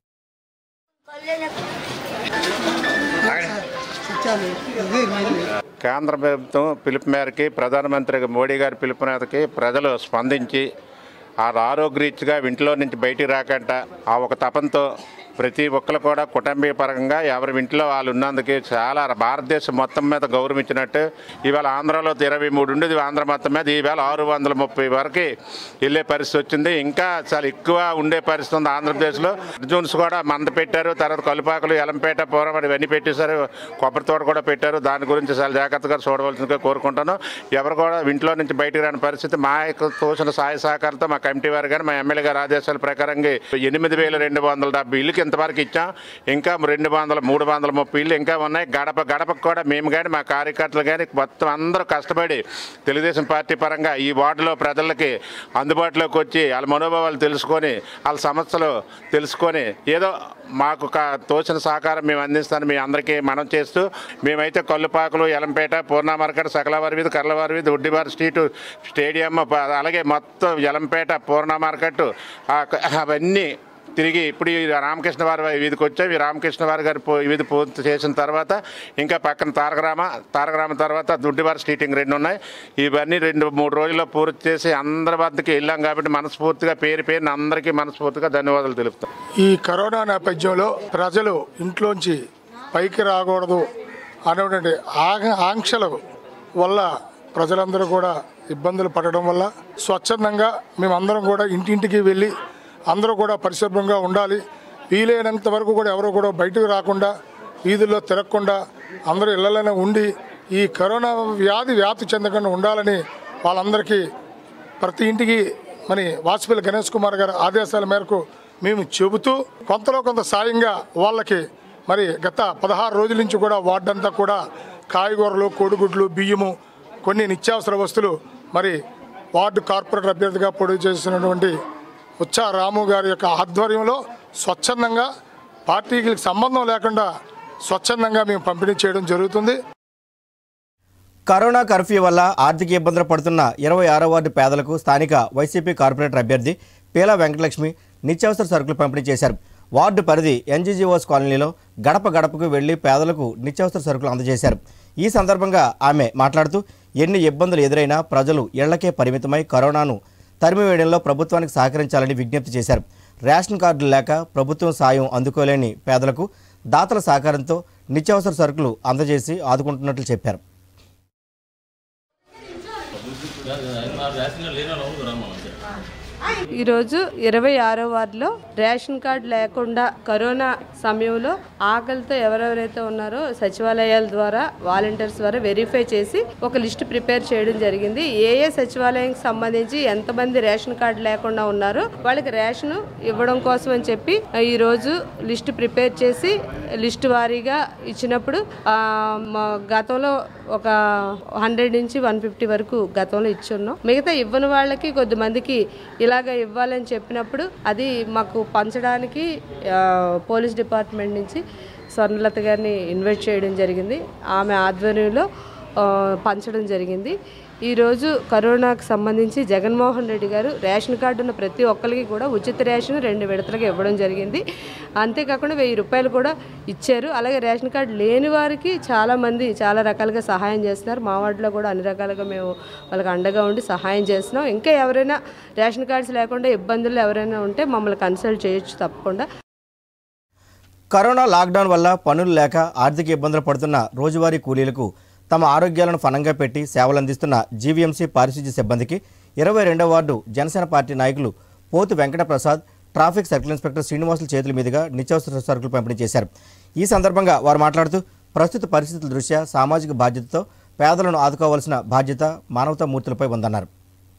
కేంద్ర ప్రభుత్వం పిలుపు మేరకి ప్రధానమంత్రి మోడీ గారి పిలుపు మేరకి ప్రజలు స్పందించి ఆ ఆరోగ్యరీత్యా ఇంట్లో నుంచి బయటికి రాకుండా ఆ ఒక తపంతో ప్రతి ఒక్కరు కూడా కుటుంబీ పరంగా ఎవరి ఇంట్లో వాళ్ళు ఉన్నందుకు చాలా భారతదేశం మొత్తం మీద గౌరవించినట్టు ఇవాళ ఆంధ్రాలో ఇరవై మూడు ఉండేది ఆంధ్ర మొత్తం మీద ఈవేళ ఆరు వందల ముప్పై వరకు వెళ్ళే పరిస్థితి వచ్చింది ఇంకా చాలా ఎక్కువ ఉండే పరిస్థితి ఉంది ఆంధ్రప్రదేశ్లో జోన్స్ కూడా మంద పెట్టారు తర్వాత కలుపాకులు ఎలంపేట పూర్వం ఇవన్నీ పెట్టేశారు కొబ్బరి తోట కూడా పెట్టారు దాని గురించి చాలా జాగ్రత్తగా చూడవలసిందిగా కోరుకుంటాను ఎవరు కూడా ఇంట్లో నుంచి బయటికి రాని పరిస్థితి మా యొక్క తోచిన సహాయ సహకారంతో మా కమిటీ వారు కానీ మా ఎమ్మెల్యే గారి ఆదేశాల ప్రకారంగా ఎనిమిది వేల రెండు వందల డెబ్బై ఇల్లుకి ఇంతవరకు ఇచ్చాం ఇంకా రెండు వందల మూడు వందల ముప్పై ఇల్లు ఇంకా ఉన్నాయి గడప గడపకు కూడా మేము కానీ మా కార్యకర్తలు కానీ మొత్తం అందరూ కష్టపడి తెలుగుదేశం పార్టీ పరంగా ఈ వార్డులో ప్రజలకి అందుబాటులోకి వచ్చి వాళ్ళ మనోభావాలు తెలుసుకొని వాళ్ళ సమస్యలు తెలుసుకొని ఏదో మాకు కా- తోచిన సహకారం మేము అందిస్తాను మీ అందరికీ మనం చేస్తూ మేమైతే కొల్లుపాకులు ఎలంపేట పూర్ణామరకట సకలవారి వీధి కర్లవారి వీధి ఉడ్డిబార్ స్ట్రీటు స్టేడియం ప- అలాగే మొత్తం ఎలంపేట పూర్ణ మార్కెట్ ఆ క- అవన్నీ తిరిగి ఇప్పుడు ఈ రామకృష్ణ వారి వీధికి వచ్చాయి ఈ రామకృష్ణ వారి గారి పో- వీధి పూర్తి చేసిన తర్వాత ఇంకా పక్కన తారకరామ తారకరామ తర్వాత దుడ్డివారి స్ట్రీటింగ్ రెండు ఉన్నాయి ఇవన్నీ రెండు మూడు రోజుల్లో పూర్తి చేసి అందరి వద్దకి వెళ్ళాం కాబట్టి మనస్ఫూర్తిగా పేరు పేరుని అందరికీ మనస్ఫూర్తిగా ధన్యవాదాలు తెలుపుతాం ఈ కరోనా నేపథ్యంలో ప్రజలు ఇంట్లోంచి పైకి రాకూడదు అనేటువంటి ఆంక్ష- ఆంక్షల వల్ల ప్రజలందరూ కూడా ఇబ్బందులు పడడం వల్ల స్వచ్ఛందంగా మేమందరం కూడా ఇంటింటికి వెళ్ళి అందరూ కూడా పరిశుభ్రంగా ఉండాలి వీలైనంత వరకు కూడా ఎవరు కూడా బయటకు రాకుండా వీధుల్లో తిరగకుండా అందరూ ఇళ్లలోనే ఉండి ఈ కరోనా వ్యాధి వ్యాప్తి చెందకుండా ఉండాలని వాళ్ళందరికీ ప్రతి ఇంటికి మరి వాజ్పేయి గణేష్ కుమార్ గారి ఆదేశాల మేరకు మేము చెబుతూ కొంతలో కొంత సాయంగా వాళ్ళకి మరి గత పదహారు రోజుల నుంచి కూడా వార్డంతా కూడా కాయగూరలు కోడిగుడ్లు బియ్యము కొన్ని నిత్యావసర వస్తువులు మరి వార్డు కార్పొరేటర్ అభ్యర్థిగా పొడి చేసినటువంటి ఉచ్చా రాము గారి యొక్క ఆధ్వర్యంలో స్వచ్ఛందంగా పార్టీకి సంబంధం లేకుండా స్వచ్ఛందంగా మేము పంపిణీ చేయడం జరుగుతుంది కరోనా కర్ఫ్యూ వల్ల ఆర్థిక ఇబ్బందులు పడుతున్న ఇరవై ఆరో వార్డు పేదలకు స్థానిక వైసీపీ కార్పొరేటర్ అభ్యర్థి పీలా వెంకటలక్ష్మి నిత్యావసర సరుకులు పంపిణీ చేశారు వార్డు పరిధి ఎన్జీజీఓస్ కాలనీలో గడప గడపకు వెళ్లి పేదలకు నిత్యావసర సరుకులు అందజేశారు ఈ సందర్భంగా ఆమె మాట్లాడుతూ ఎన్ని ఇబ్బందులు ఎదురైనా ప్రజలు ఇళ్లకే పరిమితమై కరోనాను తరిమివేయడంలో ప్రభుత్వానికి సహకరించాలని విజ్ఞప్తి చేశారు రేషన్ కార్డులు లేక ప్రభుత్వం సాయం అందుకోలేని పేదలకు దాతల సహకారంతో నిత్యావసర సరుకులు అందజేసి ఆదుకుంటున్నట్లు చెప్పారు ఈరోజు ఇరవై ఆరో వార్డులో రేషన్ కార్డు లేకుండా కరోనా సమయంలో ఆకలితో ఎవరెవరైతే ఉన్నారో సచివాలయాల ద్వారా వాలంటీర్స్ ద్వారా వెరిఫై చేసి ఒక లిస్ట్ ప్రిపేర్ చేయడం జరిగింది ఏ ఏ సచివాలయానికి సంబంధించి ఎంతమంది రేషన్ కార్డు లేకుండా ఉన్నారో వాళ్ళకి రేషన్ ఇవ్వడం కోసం అని చెప్పి ఈ రోజు లిస్ట్ ప్రిపేర్ చేసి లిస్ట్ వారీగా ఇచ్చినప్పుడు ఆ, మా గతంలో ఒక హండ్రెడ్ నుంచి వన్ ఫిఫ్టీ వరకు గతంలో ఇచ్చున్నాం మిగతా ఇవ్వని వాళ్ళకి కొద్ది మందికి ఇలాగ ఇవ్వాలని చెప్పినప్పుడు అది మాకు పంచడానికి ఆ, పోలీస్ డిపార్ట్మెంట్ నుంచి స్వర్ణలత గారిని ఇన్వైట్ చేయడం జరిగింది ఆమె ఆధ్వర్యంలో ఆ, పంచడం జరిగింది ఈరోజు కరోనాకు సంబంధించి జగన్మోహన్ రెడ్డి గారు రేషన్ కార్డు ఉన్న ప్రతి ఒక్కరికి కూడా ఉచిత రేషన్ రెండు విడతలుగా ఇవ్వడం జరిగింది అంతేకాకుండా వెయ్యి రూపాయలు కూడా ఇచ్చారు అలాగే రేషన్ కార్డు లేని వారికి చాలామంది చాలా రకాలుగా సహాయం చేస్తున్నారు మా వార్డులో కూడా అన్ని రకాలుగా మేము వాళ్ళకి అండగా ఉండి సహాయం చేస్తున్నాం ఇంకా ఎవరైనా రేషన్ కార్డ్స్ లేకుండా ఇబ్బందులు ఎవరైనా ఉంటే మమ్మల్ని కన్సల్ట్ చేయొచ్చు తప్పకుండా కరోనా లాక్డౌన్ వల్ల పనులు లేక ఆర్థిక ఇబ్బందులు పడుతున్న రోజువారీ కూలీలకు తమ ఆరోగ్యాలను ఫనంగా పెట్టి సేవలు అందిస్తున్న జీవీఎంసీ పారిశుధ్య సిబ్బందికి ఇరవై రెండవ వార్డు జనసేన పార్టీ నాయకులు Pothu Venkataprasad traffic circle inspector శ్రీనివాసుల చేతుల మీదుగా నిత్యావసర సరుకులు పంపిణీ చేశారు ఈ సందర్భంగా వారు మాట్లాడుతూ ప్రస్తుత పరిస్థితుల దృష్ట్యా సామాజిక బాధ్యతతో పేదలను ఆదుకోవాల్సిన బాధ్యత మానవతా మూర్తులపై ఉందన్నారు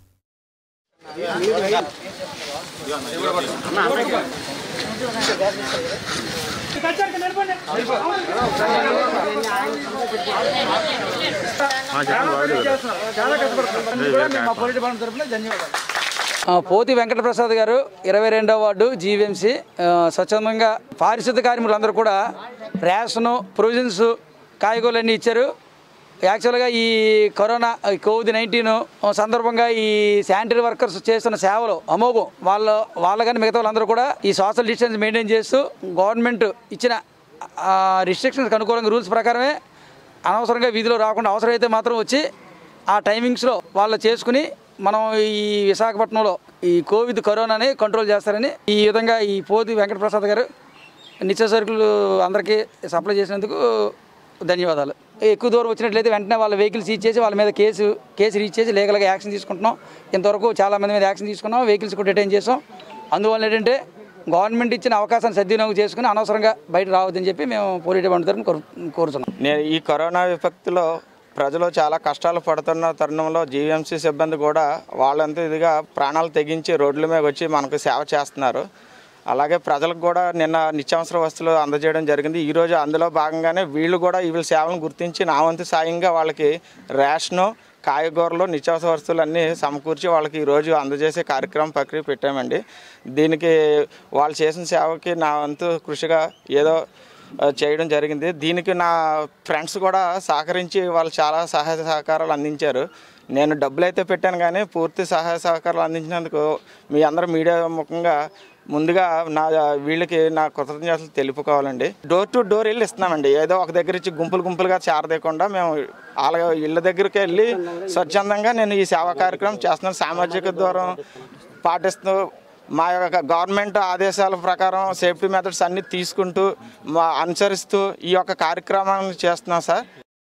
ఆ, పోతి వెంకటప్రసాద్ గారు ఇరవై రెండవ వార్డు జీవీఎంసీ ఆ, స్వచ్ఛందంగా పారిశుద్ధ కార్మికులందరూ కూడా రేషను ప్రొవిజన్స్ కాయగూరలన్నీ ఇచ్చారు యాక్చువల్గా ఈ కరోనా ఈ కోవిడ్ నైన్టీన్ సందర్భంగా ఈ శానిటరీ వర్కర్స్ చేస్తున్న సేవలు అమోఘం వాళ్ళ వాళ్ళ కానీ మిగతా వాళ్ళందరూ కూడా ఈ సోషల్ డిస్టెన్స్ మెయింటైన్ చేస్తూ గవర్నమెంట్ ఇచ్చిన రిస్ట్రిక్షన్స్కి అనుకూలంగా రూల్స్ ప్రకారమే అనవసరంగా వీధిలో రాకుండా అవసరమైతే మాత్రం వచ్చి ఆ టైమింగ్స్లో వాళ్ళు చేసుకుని మనం ఈ విశాఖపట్నంలో ఈ కోవిడ్ కరోనాని కంట్రోల్ చేస్తారని ఈ విధంగా ఈ పోతి వెంకటప్రసాద్ గారు నిత్య సరుకులు అందరికీ సప్లై చేసినందుకు ధన్యవాదాలు ఎక్కువ దూరం వచ్చినట్లయితే వెంటనే వాళ్ళ వెహికల్ సీజ్ చేసి వాళ్ళ మీద కేసు కేసు రీచ్ చేసి లీగల్గా యాక్షన్ తీసుకుంటున్నాం ఇంతవరకు చాలా మంది మీద యాక్షన్ తీసుకున్నాం వెహికల్స్ కూడా డిటైన్ చేసాం అందువల్ల ఏంటంటే గవర్నమెంట్ ఇచ్చిన అవకాశాన్ని సద్వినియోగం చేసుకుని అనవసరంగా బయట రావద్దని చెప్పి మేము పోలీస్ డిపార్ట్మెంట్ తరఫున కోరు కోరుతున్నాం నేను ఈ కరోనా విపత్తులో ప్రజలు చాలా కష్టాలు పడుతున్న తరుణంలో జీవీఎంసీ సిబ్బంది కూడా వాళ్ళంతా ఇదిగా ప్రాణాలు తెగించి రోడ్ల మీద వచ్చి మనకు సేవ చేస్తున్నారు అలాగే ప్రజలకు కూడా నిన్న నిత్యావసర వస్తువులు అందజేయడం జరిగింది ఈరోజు అందులో భాగంగానే వీళ్ళు కూడా వీళ్ళ సేవలను గుర్తించి నా వంతు సాయంగా వాళ్ళకి రేషను కాయగూరలు నిత్యావసర వస్తువులు అన్నీ సమకూర్చి వాళ్ళకి ఈరోజు అందజేసే కార్యక్రమం ప్రక్రియ పెట్టామండి దీనికి వాళ్ళు చేసిన సేవకి నా వంతు కృషిగా ఏదో ఆ, చేయడం జరిగింది దీనికి నా ఫ్రెండ్స్ కూడా సహకరించి వాళ్ళు చాలా సహాయ సహకారాలు అందించారు నేను డబ్బులు అయితే పెట్టాను కానీ పూర్తి సహాయ సహకారాలు అందించినందుకు మీ అందరూ మీడియా ముఖంగా ముందుగా నా వీళ్ళకి నా కృతజ్ఞతలు తెలుపుకోవాలండి డోర్ టు డోర్ వెళ్ళి ఇస్తున్నామండి ఏదో ఒక దగ్గర ఇచ్చి గుంపులు గుంపులుగా చేరదేయకుండా మేము వాళ్ళ ఇళ్ళ దగ్గరికి వెళ్ళి స్వచ్ఛందంగా నేను ఈ సేవా కార్యక్రమం చేస్తున్నాను సామాజిక దూరం పాటిస్తూ మా యొక్క గవర్నమెంట్ ఆదేశాల ప్రకారం సేఫ్టీ మెథడ్స్ అన్ని తీసుకుంటూ మా అనుసరిస్తూ ఈ యొక్క కార్యక్రమాన్ని చేస్తున్నాం సార్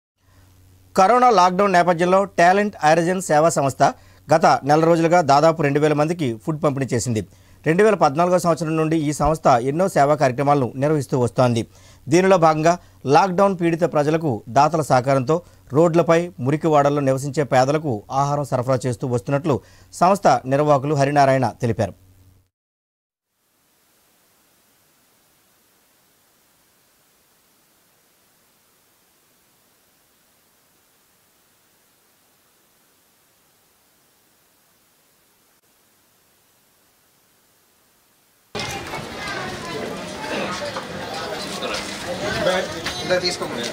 కరోనా లాక్డౌన్ నేపథ్యంలో టాలెంట్ ఐరజన్ సేవా సంస్థ గత నెల రోజులుగా దాదాపు రెండు వేల మందికి ఫుడ్ పంపిణీ చేసింది రెండు వేల పద్నాలుగో సంవత్సరం నుండి ఈ సంస్థ ఎన్నో సేవా కార్యక్రమాలను నిర్వహిస్తూ వస్తోంది దీనిలో భాగంగా లాక్డౌన్ పీడిత ప్రజలకు దాతల సహకారంతో రోడ్లపై మురికివాడల్లో నివసించే పేదలకు ఆహారం సరఫరా చేస్తూ వస్తున్నట్లు సంస్థ నిర్వాహకులు హరినారాయణ తెలిపారు తీసుకోండి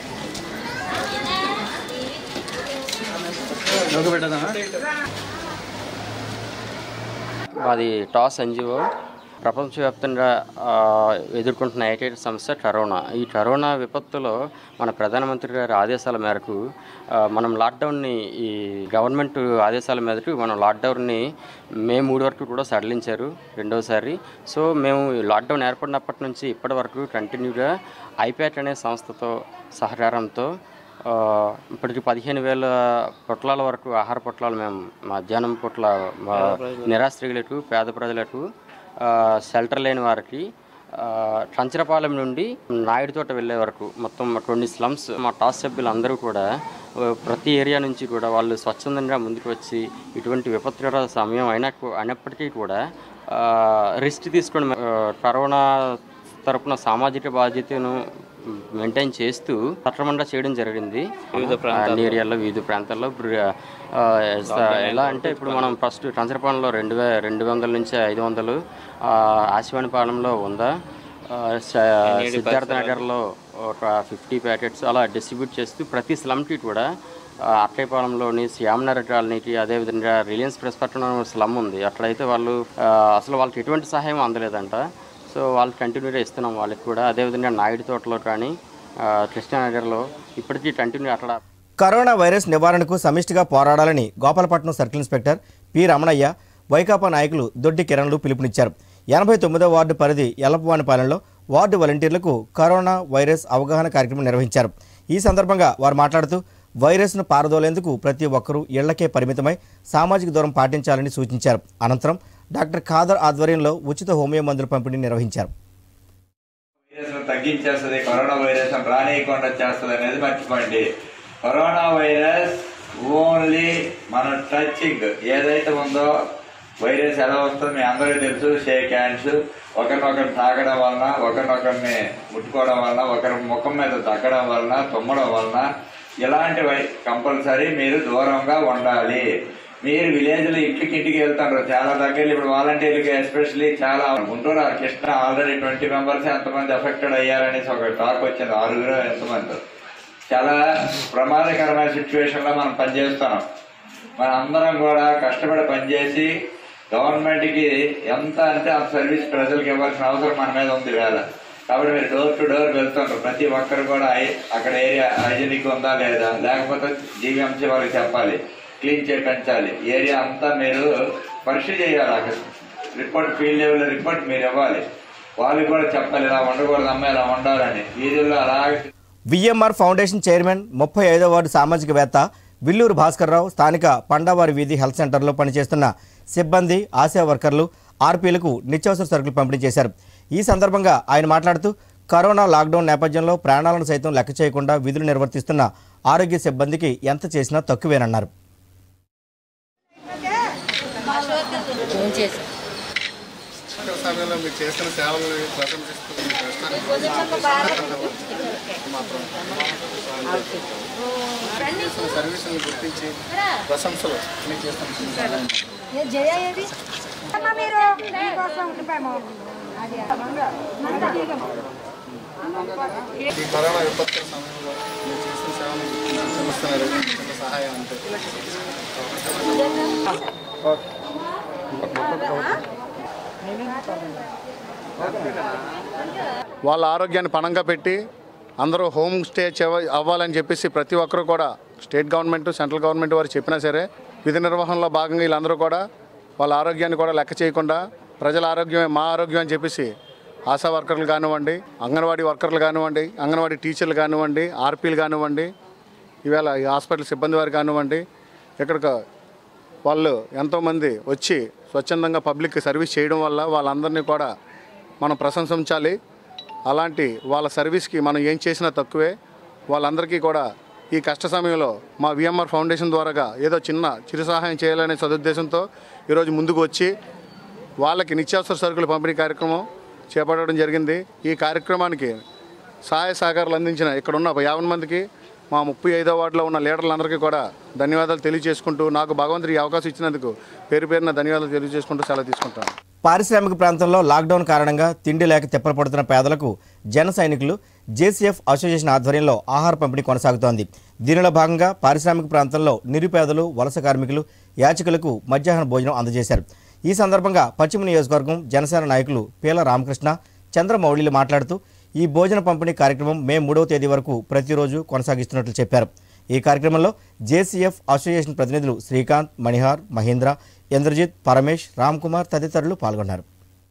మాది టాస్ ఎన్జిఓ ప్రపంచవ్యాప్తంగా ఆ, ఎదుర్కొంటున్న ఏకైక సమస్య కరోనా ఈ కరోనా విపత్తులో మన ప్రధానమంత్రి గారి ఆదేశాల మేరకు ఆ, మనం లాక్డౌన్ని ఈ గవర్నమెంట్ ఆదేశాల మేరకు మనం లాక్డౌన్ని మే మూడు వరకు కూడా సడలించారు రెండోసారి సో మేము ఈ లాక్డౌన్ ఏర్పడినప్పటి నుంచి ఇప్పటి వరకు కంటిన్యూగా ఐప్యాక్ అనే సంస్థతో సహకారంతో ఆ, ఇప్పటికి పదిహేను వేల పొట్లాల వరకు ఆహార పొట్లాలు మేము మధ్యాహ్నం పొట్ల మా నిరాశ్రయులకు పేద ప్రజలకు ఆ, షెల్టర్ లేని వారికి ఆ, కంచరపాలెం నుండి నాయుడు తోట వెళ్ళే వరకు మొత్తం కొన్ని స్లమ్స్ మా టాస్ సభ్యులు అందరూ కూడా ఆ, ప్రతి ఏరియా నుంచి కూడా వాళ్ళు స్వచ్ఛందంగా ముందుకు వచ్చి ఇటువంటి విపత్కర సమయం అయినా కూ- అయినప్పటికీ కూడా రిస్క్ తీసుకొని ఆ, కరోనా తరపున సామాజిక బాధ్యతను మెయింటైన్ చేస్తూ సక్రమంగా చేయడం జరిగింది వివిధ ఆ, ప్రాంతాల్లో. అన్ని ఏరియాల్లో వివిధ ప్రాంతాల్లో ఇప్పుడు ఆ, స- ఎలా అంటే ఇప్పుడు మనం ఫస్ట్ కంచరపాలెంలో రెండు వే రెండు వందల నుంచి ఐదు వందలు ఆశివాణిపాలెంలో ఉందా ఆ, స- ఎన్ని సిద్ధార్థ పరిసరాలు? నగర్లో ఒక ఫిఫ్టీ ప్యాకెట్స్ అలా డిస్ట్రిబ్యూట్ చేస్తూ ప్రతి స్లమ్కి కూడా ఆ, అక్కయ్యపాలెంలోని శ్యామనగర్ కాలనీకి అదేవిధంగా రిలయన్స్ ప్రెస్ పట్టణం స్లమ్ ఉంది అక్కడైతే వాళ్ళు ఆ, అసలు వాళ్ళకి ఎటువంటి సహాయం అందలేదంట సో వాళ్ళకి కంటిన్యూగా ఇస్తున్నాం వాళ్ళకి కూడా అదేవిధంగా నాయుడు తోటలో కానీ ఆ, కృష్ణానగర్లో ఇప్పటికీ కంటిన్యూ అక్కడ కరోనా వైరస్ నివారణకు సమిష్టిగా పోరాడాలని Gopalapatnam circle inspector P Ramanaiah Vaikapa నాయకులు దొడ్డి కిరణ్లు పిలుపునిచ్చారు ఎనభై తొమ్మిదో వార్డు పరిధి ఎల్లపవానిపాలెంలో వార్డు వాలంటీర్లకు కరోనా వైరస్ అవగాహన కార్యక్రమం నిర్వహించారు ఈ సందర్భంగా వారు మాట్లాడుతూ వైరస్ను పారదోలేందుకు ప్రతి ఒక్కరూ ఇళ్లకే పరిమితమై సామాజిక దూరం పాటించాలని సూచించారు అనంతరం డాక్టర్ ఖాదర్ ఆధ్వర్యంలో ఉచిత హోమియో మందుల పంపిణీ నిర్వహించారు వైరస్ తగ్గించేస్తుంది కరోనా వైరస్ రానియకుండా చేస్తుంది అనేది మర్చిపోండి కరోనా వైరస్ ఓన్లీ మన టచింగ్ ఏదైతే ఉందో వైరస్ ఎలా వస్తుందో మీ అందరికీ తెలుసు షేక్ హ్యాండ్స్ ఒకరినొకరు తాగడం వలన ఒకరినొకరిని ముట్టుకోవడం వలన ఒకరి ముఖం మీద తగ్గడం వలన తుమ్మడం వలన ఇలాంటివి కంపల్సరీ మీరు దూరంగా ఉండాలి మీరు విలేజ్ లో ఇంటికి ఇంటికి వెళ్తారు చాలా దగ్గర ఇప్పుడు వాలంటీర్లకి ఎస్పెషల్లీ చాలా గుంటూరు ఆ కృష్ణ ఆల్రెడీ ట్వంటీ మెంబర్స్ ఎంతమంది ఎఫెక్టెడ్ అయ్యారనేసి ఒక టాక్ వచ్చింది ఆరుగురు ఎంతమంది చాలా ప్రమాదకరమైన సిచ్యువేషన్ లో మనం పనిచేస్తున్నాం మన అందరం కూడా కష్టపడి పనిచేసి గవర్నమెంట్ కి ఎంత అంటే అంత సర్వీస్ ప్రజలకు ఇవ్వాల్సిన అవసరం మన మీద ఉంది వేళ కాబట్టి మీరు డోర్ టు డోర్ వెళ్తుంటారు ప్రతి ఒక్కరు కూడా ఐ- అక్కడ ఏరియా హైజీనిక్ ఉందా లేదా లేకపోతే జీవీఎంసీ వాళ్ళకి చెప్పాలి క్లీన్ చేయి పెంచాలి ఏరియా అంతా మీరు పరీక్ష చేయాలి అక్కడ రిపోర్ట్ ఫీల్డ్ లెవెల్ రిపోర్ట్ మీరు ఇవ్వాలి వాళ్ళు కూడా చెప్పాలి ఇలా ఉండకూడదు అమ్మ ఇలా ఉండాలని వీధుల్లో అలాగే విఎంఆర్ ఫౌండేషన్ చైర్మన్ ముప్పై ఐదో వార్డు సామాజికవేత్త విల్లూరు భాస్కర్రావు స్థానిక పండావారి వీధి హెల్త్ సెంటర్లో పనిచేస్తున్న సిబ్బంది ఆశా వర్కర్లు ఆర్పీలకు నిత్యావసర సరుకులు పంపిణీ చేశారు ఈ సందర్భంగా ఆయన మాట్లాడుతూ కరోనా లాక్డౌన్ నేపథ్యంలో ప్రాణాలను సైతం లెక్క చేయకుండా విధులు నిర్వర్తిస్తున్న ఆరోగ్య సిబ్బందికి ఎంత చేసినా తక్కువేనన్నారు సమయంలో మీరు చేస్తున్న సేవలను ప్రశంసిస్తూ మీ కష్టాన్ని సర్వీసులను గుర్తించి ప్రశంసలు మీకు చేస్తున్నాం ఈ కరోనా విపత్తు సమయంలో మీరు చేసిన సేవలను గుర్తించి చూస్తున్నారు చిన్న సహాయం అంతే వాళ్ళ ఆరోగ్యాన్ని పణంగా పెట్టి అందరూ హోమ్ స్టే చెవ- అవ్వాలని చెప్పేసి ప్రతి ఒక్కరూ కూడా స్టేట్ గవర్నమెంట్ సెంట్రల్ గవర్నమెంట్ వారు చెప్పినా సరే విధి నిర్వహణలో భాగంగా వీళ్ళందరూ కూడా వాళ్ళ ఆరోగ్యాన్ని కూడా లెక్క చేయకుండా ప్రజల ఆరోగ్యమే మా ఆరోగ్యం అని చెప్పేసి ఆశా వర్కర్లు కానివ్వండి అంగన్వాడీ వర్కర్లు కానివ్వండి అంగన్వాడీ టీచర్లు కానివ్వండి ఆర్పీలు కానివ్వండి ఈవేళ ఈ హాస్పిటల్ సిబ్బంది వారు కానివ్వండి ఇక్కడికి వాళ్ళు ఎంతోమంది వచ్చి స్వచ్ఛందంగా పబ్లిక్ సర్వీస్ చేయడం వల్ల వాళ్ళందరినీ కూడా మనం ప్రశంసించాలి అలాంటి వాళ్ళ సర్వీస్కి మనం ఏం చేసినా తక్కువే వాళ్ళందరికీ కూడా ఈ కష్ట సమయంలో మా విఎంఆర్ ఫౌండేషన్ ద్వారాగా ఏదో చిన్న చిరు సహాయం చేయాలనే సదుద్దేశంతో ఈరోజు ముందుకు వచ్చి వాళ్ళకి నిత్యావసర సరుకుల పంపిణీ కార్యక్రమం చేపట్టడం జరిగింది ఈ కార్యక్రమానికి సహాయ సహకారాలు అందించిన ఇక్కడ ఉన్న యాభై మందికి మా ముప్పై ఐదో వార్డులో ఉన్న లీడర్లందరికీ కూడా ధన్యవాదాలు తెలియజేసుకుంటూ నాకు భగవంతుడు ఈ అవకాశం ఇచ్చినందుకు పేరు పేరున ధన్యవాదాలు తెలియజేసుకుంటూ సెలవు తీసుకుంటాను పారిశ్రామిక ప్రాంతంలో లాక్డౌన్ కారణంగా తిండి లేక తిప్పలు పడుతున్న పేదలకు జన సైనికులు జేసీఎఫ్ అసోసియేషన్ ఆధ్వర్యంలో ఆహార పంపిణీ కొనసాగుతోంది దీనిలో భాగంగా పారిశ్రామిక ప్రాంతంలో నిరుపేదలు వలస కార్మికులు యాచకులకు మధ్యాహ్న భోజనం అందజేశారు ఈ సందర్భంగా పశ్చిమ నియోజకవర్గం జనసేన నాయకులు పీల రామకృష్ణ చంద్రమౌళిలు మాట్లాడుతూ ఈ భోజన పంపిణీ కార్యక్రమం మే మూడవ తేదీ వరకు ప్రతిరోజు కొనసాగిస్తున్నట్లు చెప్పారు ఈ కార్యక్రమంలో జేసీఎఫ్ అసోసియేషన్ ప్రతినిధులు శ్రీకాంత్ మణిహార్ మహేంద్ర ఇంద్రజిత్ పరమేష్ రామ్ కుమార్ తదితరులు పాల్గొన్నారు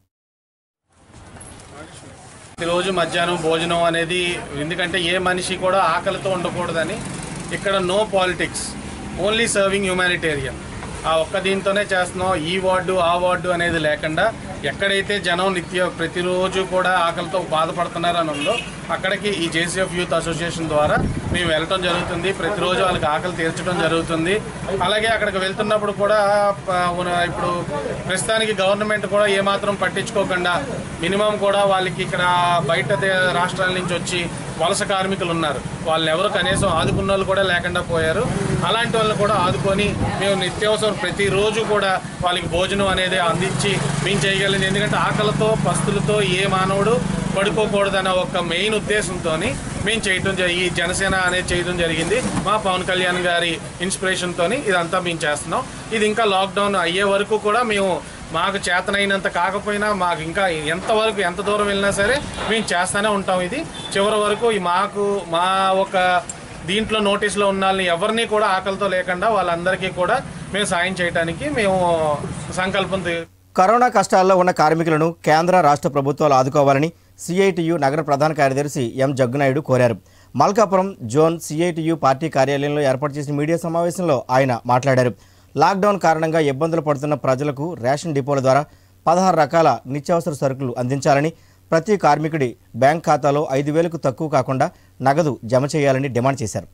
ప్రతిరోజు మధ్యాహ్నం భోజనం అనేది ఎందుకంటే ఏ మనిషి కూడా ఆకలితో ఉండకూడదని ఇక్కడ no politics only serving humanitarian ఆ ఒక్క దీంతోనే చేస్తున్నాం ఈ వార్డు ఆ వార్డు అనేది లేకుండా ఎక్కడైతే జనం నిత్య ప్రతిరోజు కూడా ఆకలితో బాధపడుతున్నారని ఉందో అక్కడికి ఈ జేసీఎఫ్ యూత్ అసోసియేషన్ ద్వారా మేము వెళ్ళటం జరుగుతుంది ప్రతిరోజు వాళ్ళకి ఆకలి తీర్చడం జరుగుతుంది అలాగే అక్కడికి వెళ్తున్నప్పుడు కూడా ప- ఉన్న- ఇప్పుడు ప్రస్తుతానికి గవర్నమెంట్ కూడా ఏమాత్రం పట్టించుకోకుండా మినిమం కూడా వాళ్ళకి ఇక్కడ బయట దే- రాష్ట్రాల నుంచి వచ్చి వలస కార్మికులు ఉన్నారు వాళ్ళని ఎవరు కనీసం ఆదుకున్న వాళ్ళు కూడా లేకుండా పోయారు అలాంటి వాళ్ళని కూడా ఆదుకొని మేము నిత్యావసరం ప్రతిరోజు కూడా వాళ్ళకి భోజనం అనేది అందించి మేము చేయగలిగింది ఎందుకంటే ఆకలితో పస్తులతో ఏ మానవుడు పడుకోకూడదన్న ఒక మెయిన్ ఉద్దేశంతో మేము చేయటం జరి- ఈ జనసేన అనేది చేయడం జరిగింది మా పవన్ కళ్యాణ్ గారి ఇన్స్పిరేషన్తో ఇదంతా మేము చేస్తున్నాం ఇది ఇంకా లాక్డౌన్ అయ్యే వరకు కూడా మేము మాకు చేతనైనంత కాకపోయినా మాకు ఇంకా ఎంతవరకు ఎంత దూరం వెళ్ళినా సరే మేము చేస్తూనే ఉంటాం ఇది చివరి వరకు ఈ మాకు మా ఒక దీంట్లో నోటీస్లో ఉన్న వాళ్ళని ఎవరిని కూడా ఆకలితో లేకుండా వాళ్ళందరికీ కూడా మేము సాయం చేయడానికి మేము సంకల్పం తీ- కరోనా కష్టాల్లో ఉన్న కార్మికులను కేంద్ర రాష్ట్ర ప్రభుత్వాలు ఆదుకోవాలని సిఐటియు నగర ప్రధాన కార్యదర్శి ఎం జగ్గునాయుడు కోరారు మల్కాపురం జోన్ సిఐటియు పార్టీ కార్యాలయంలో ఏర్పాటు చేసిన మీడియా సమావేశంలో ఆయన మాట్లాడారు లాక్డౌన్ కారణంగా ఇబ్బందులు పడుతున్న ప్రజలకు రేషన్ డిపోల ద్వారా పదహారు రకాల నిత్యావసర సరుకులు అందించాలని ప్రతి కార్మికుడి బ్యాంక్ ఖాతాలో ఐదు వేలకు తక్కువ కాకుండా నగదు జమ చేయాలని డిమాండ్ చేశారు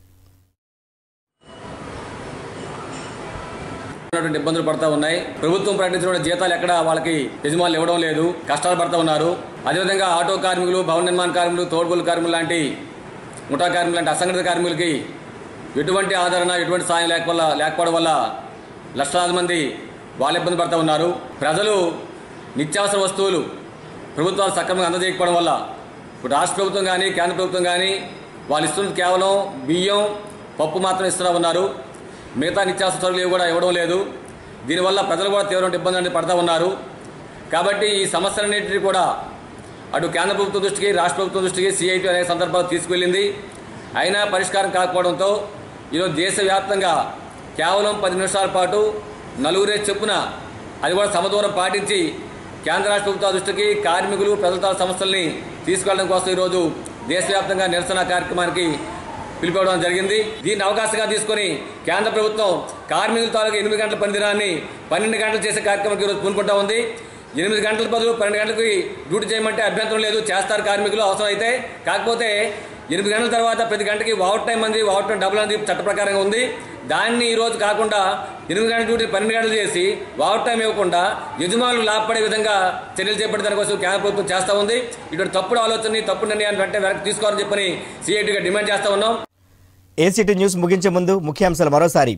ఉన్నటువంటి ఇబ్బందులు పడతా ఉన్నాయి ప్రభుత్వం ప్రకటించిన జీతాలు ఎక్కడ వాళ్ళకి యజమానులు ఇవ్వడం లేదు కష్టాలు పడతా ఉన్నారు అదేవిధంగా ఆటో కార్మికులు భవన నిర్మాణ కార్మికులు తోడుగోలు కార్మికులు లాంటి ముఠా కార్మికులు లాంటి అసంఘటిత కార్మికులకి ఎటువంటి ఆదరణ ఎటువంటి సాయం లేకపోవల్ల లేకపోవడం వల్ల లక్షలాది మంది వాళ్ళు ఇబ్బంది పడతా ఉన్నారు ప్రజలు నిత్యావసర వస్తువులు ప్రభుత్వాలు సక్రమంగా అందజేయకపోవడం వల్ల ఇప్పుడు రాష్ట్ర ప్రభుత్వం కానీ కేంద్ర ప్రభుత్వం కానీ వాళ్ళు ఇస్తున్నది కేవలం బియ్యం పప్పు మాత్రం ఇస్తూ ఉన్నారు మిగతా నిత్యావసర సరుకులు ఏవి కూడా ఇవ్వడం లేదు దీనివల్ల ప్రజలు కూడా తీవ్రమైన ఇబ్బంది అనేది పడతా ఉన్నారు కాబట్టి ఈ సమస్యలన్నింటినీ కూడా అటు కేంద్ర ప్రభుత్వం దృష్టికి రాష్ట్ర ప్రభుత్వం దృష్టికి సిఐటి అనేక సందర్భాలు తీసుకువెళ్ళింది అయినా పరిష్కారం కాకపోవడంతో ఈరోజు దేశవ్యాప్తంగా కేవలం పది నిమిషాల పాటు నలుగురే చెప్పున అది కూడా సమదూరం పాటించి కేంద్ర రాష్ట్ర ప్రభుత్వాల దృష్టికి కార్మికులు ప్రజల సంస్థల్ని తీసుకెళ్లడం కోసం ఈరోజు దేశవ్యాప్తంగా నిరసన కార్యక్రమానికి పిలిపివ్వడం జరిగింది దీన్ని అవకాశంగా తీసుకొని కేంద్ర ప్రభుత్వం కార్మికుల తాలూకు ఎనిమిది గంటల పనిదినాన్ని పన్నెండు గంటలు చేసే కార్యక్రమానికి ఈరోజు పూనుకుంటా ఉంది ఎనిమిది గంటల బదులు పన్నెండు గంటలకి డ్యూటీ చేయమంటే అభ్యంతరం లేదు చేస్తారు కార్మికులు అవసరం అయితే కాకపోతే ఎనిమిది గంటల తర్వాత ప్రతి గంటకి ఓవర్ టైం అంది ఓవర్ టైం డబ్బులు అంది చట్ట ప్రకారంగా ఉంది దాన్ని ఈ రోజు కాకుండా ఎనిమిది గంటల డ్యూటీ పన్నెండు గంటలు చేసి ఓవర్ టైం ఇవ్వకుండా యజమానులు లాభపడే విధంగా చర్యలు చేపట్టే దానికోసం కేంద్ర ప్రభుత్వం చేస్తూ ఉంది ఇటువంటి తప్పుడు ఆలోచనని తప్పుడు నిర్ణయాన్ని వెంటనే వెనక్కి తీసుకోవాలని చెప్పని సిఐటిగా డిమాండ్ చేస్తా ఉన్నాం ఏసీటీ న్యూస్ ముగించే ముందు ముఖ్యాంశాలు మరోసారి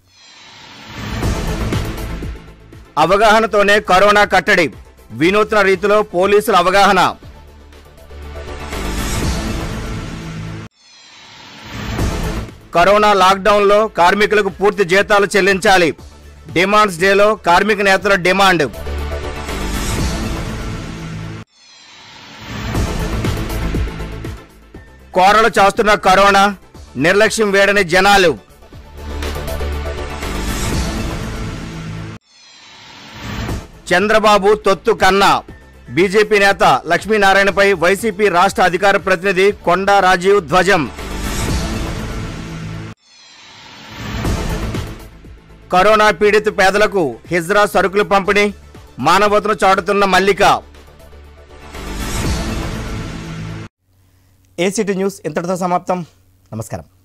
అవగాహనతోనే కరోనా కట్టడి వినూత్న రీతిలో పోలీసుల అవగాహన కరోనా లాక్డౌన్లో కార్మికులకు పూర్తి జీతాలు చెల్లించాలి డిమాండ్స్ డేలో కార్మిక నేతల డిమాండ్ కోరలు చాస్తున్న కరోనా నిర్లక్ష్యం వేడని జనాలు చంద్రబాబు తొత్తు కన్నా బీజేపీ నేత లక్ష్మీనారాయణపై వైసీపీ రాష్ట్ర అధికార ప్రతినిధి కొండా రాజీవ్ ధ్వజం కరోనా పీడిత పేదలకు హిజ్రా సరుకులు పంపిణీ మానవతను చాటుతున్న మల్లిక ఏసీటీ న్యూస్ ఇంతటితో సమాప్తం నమస్కారం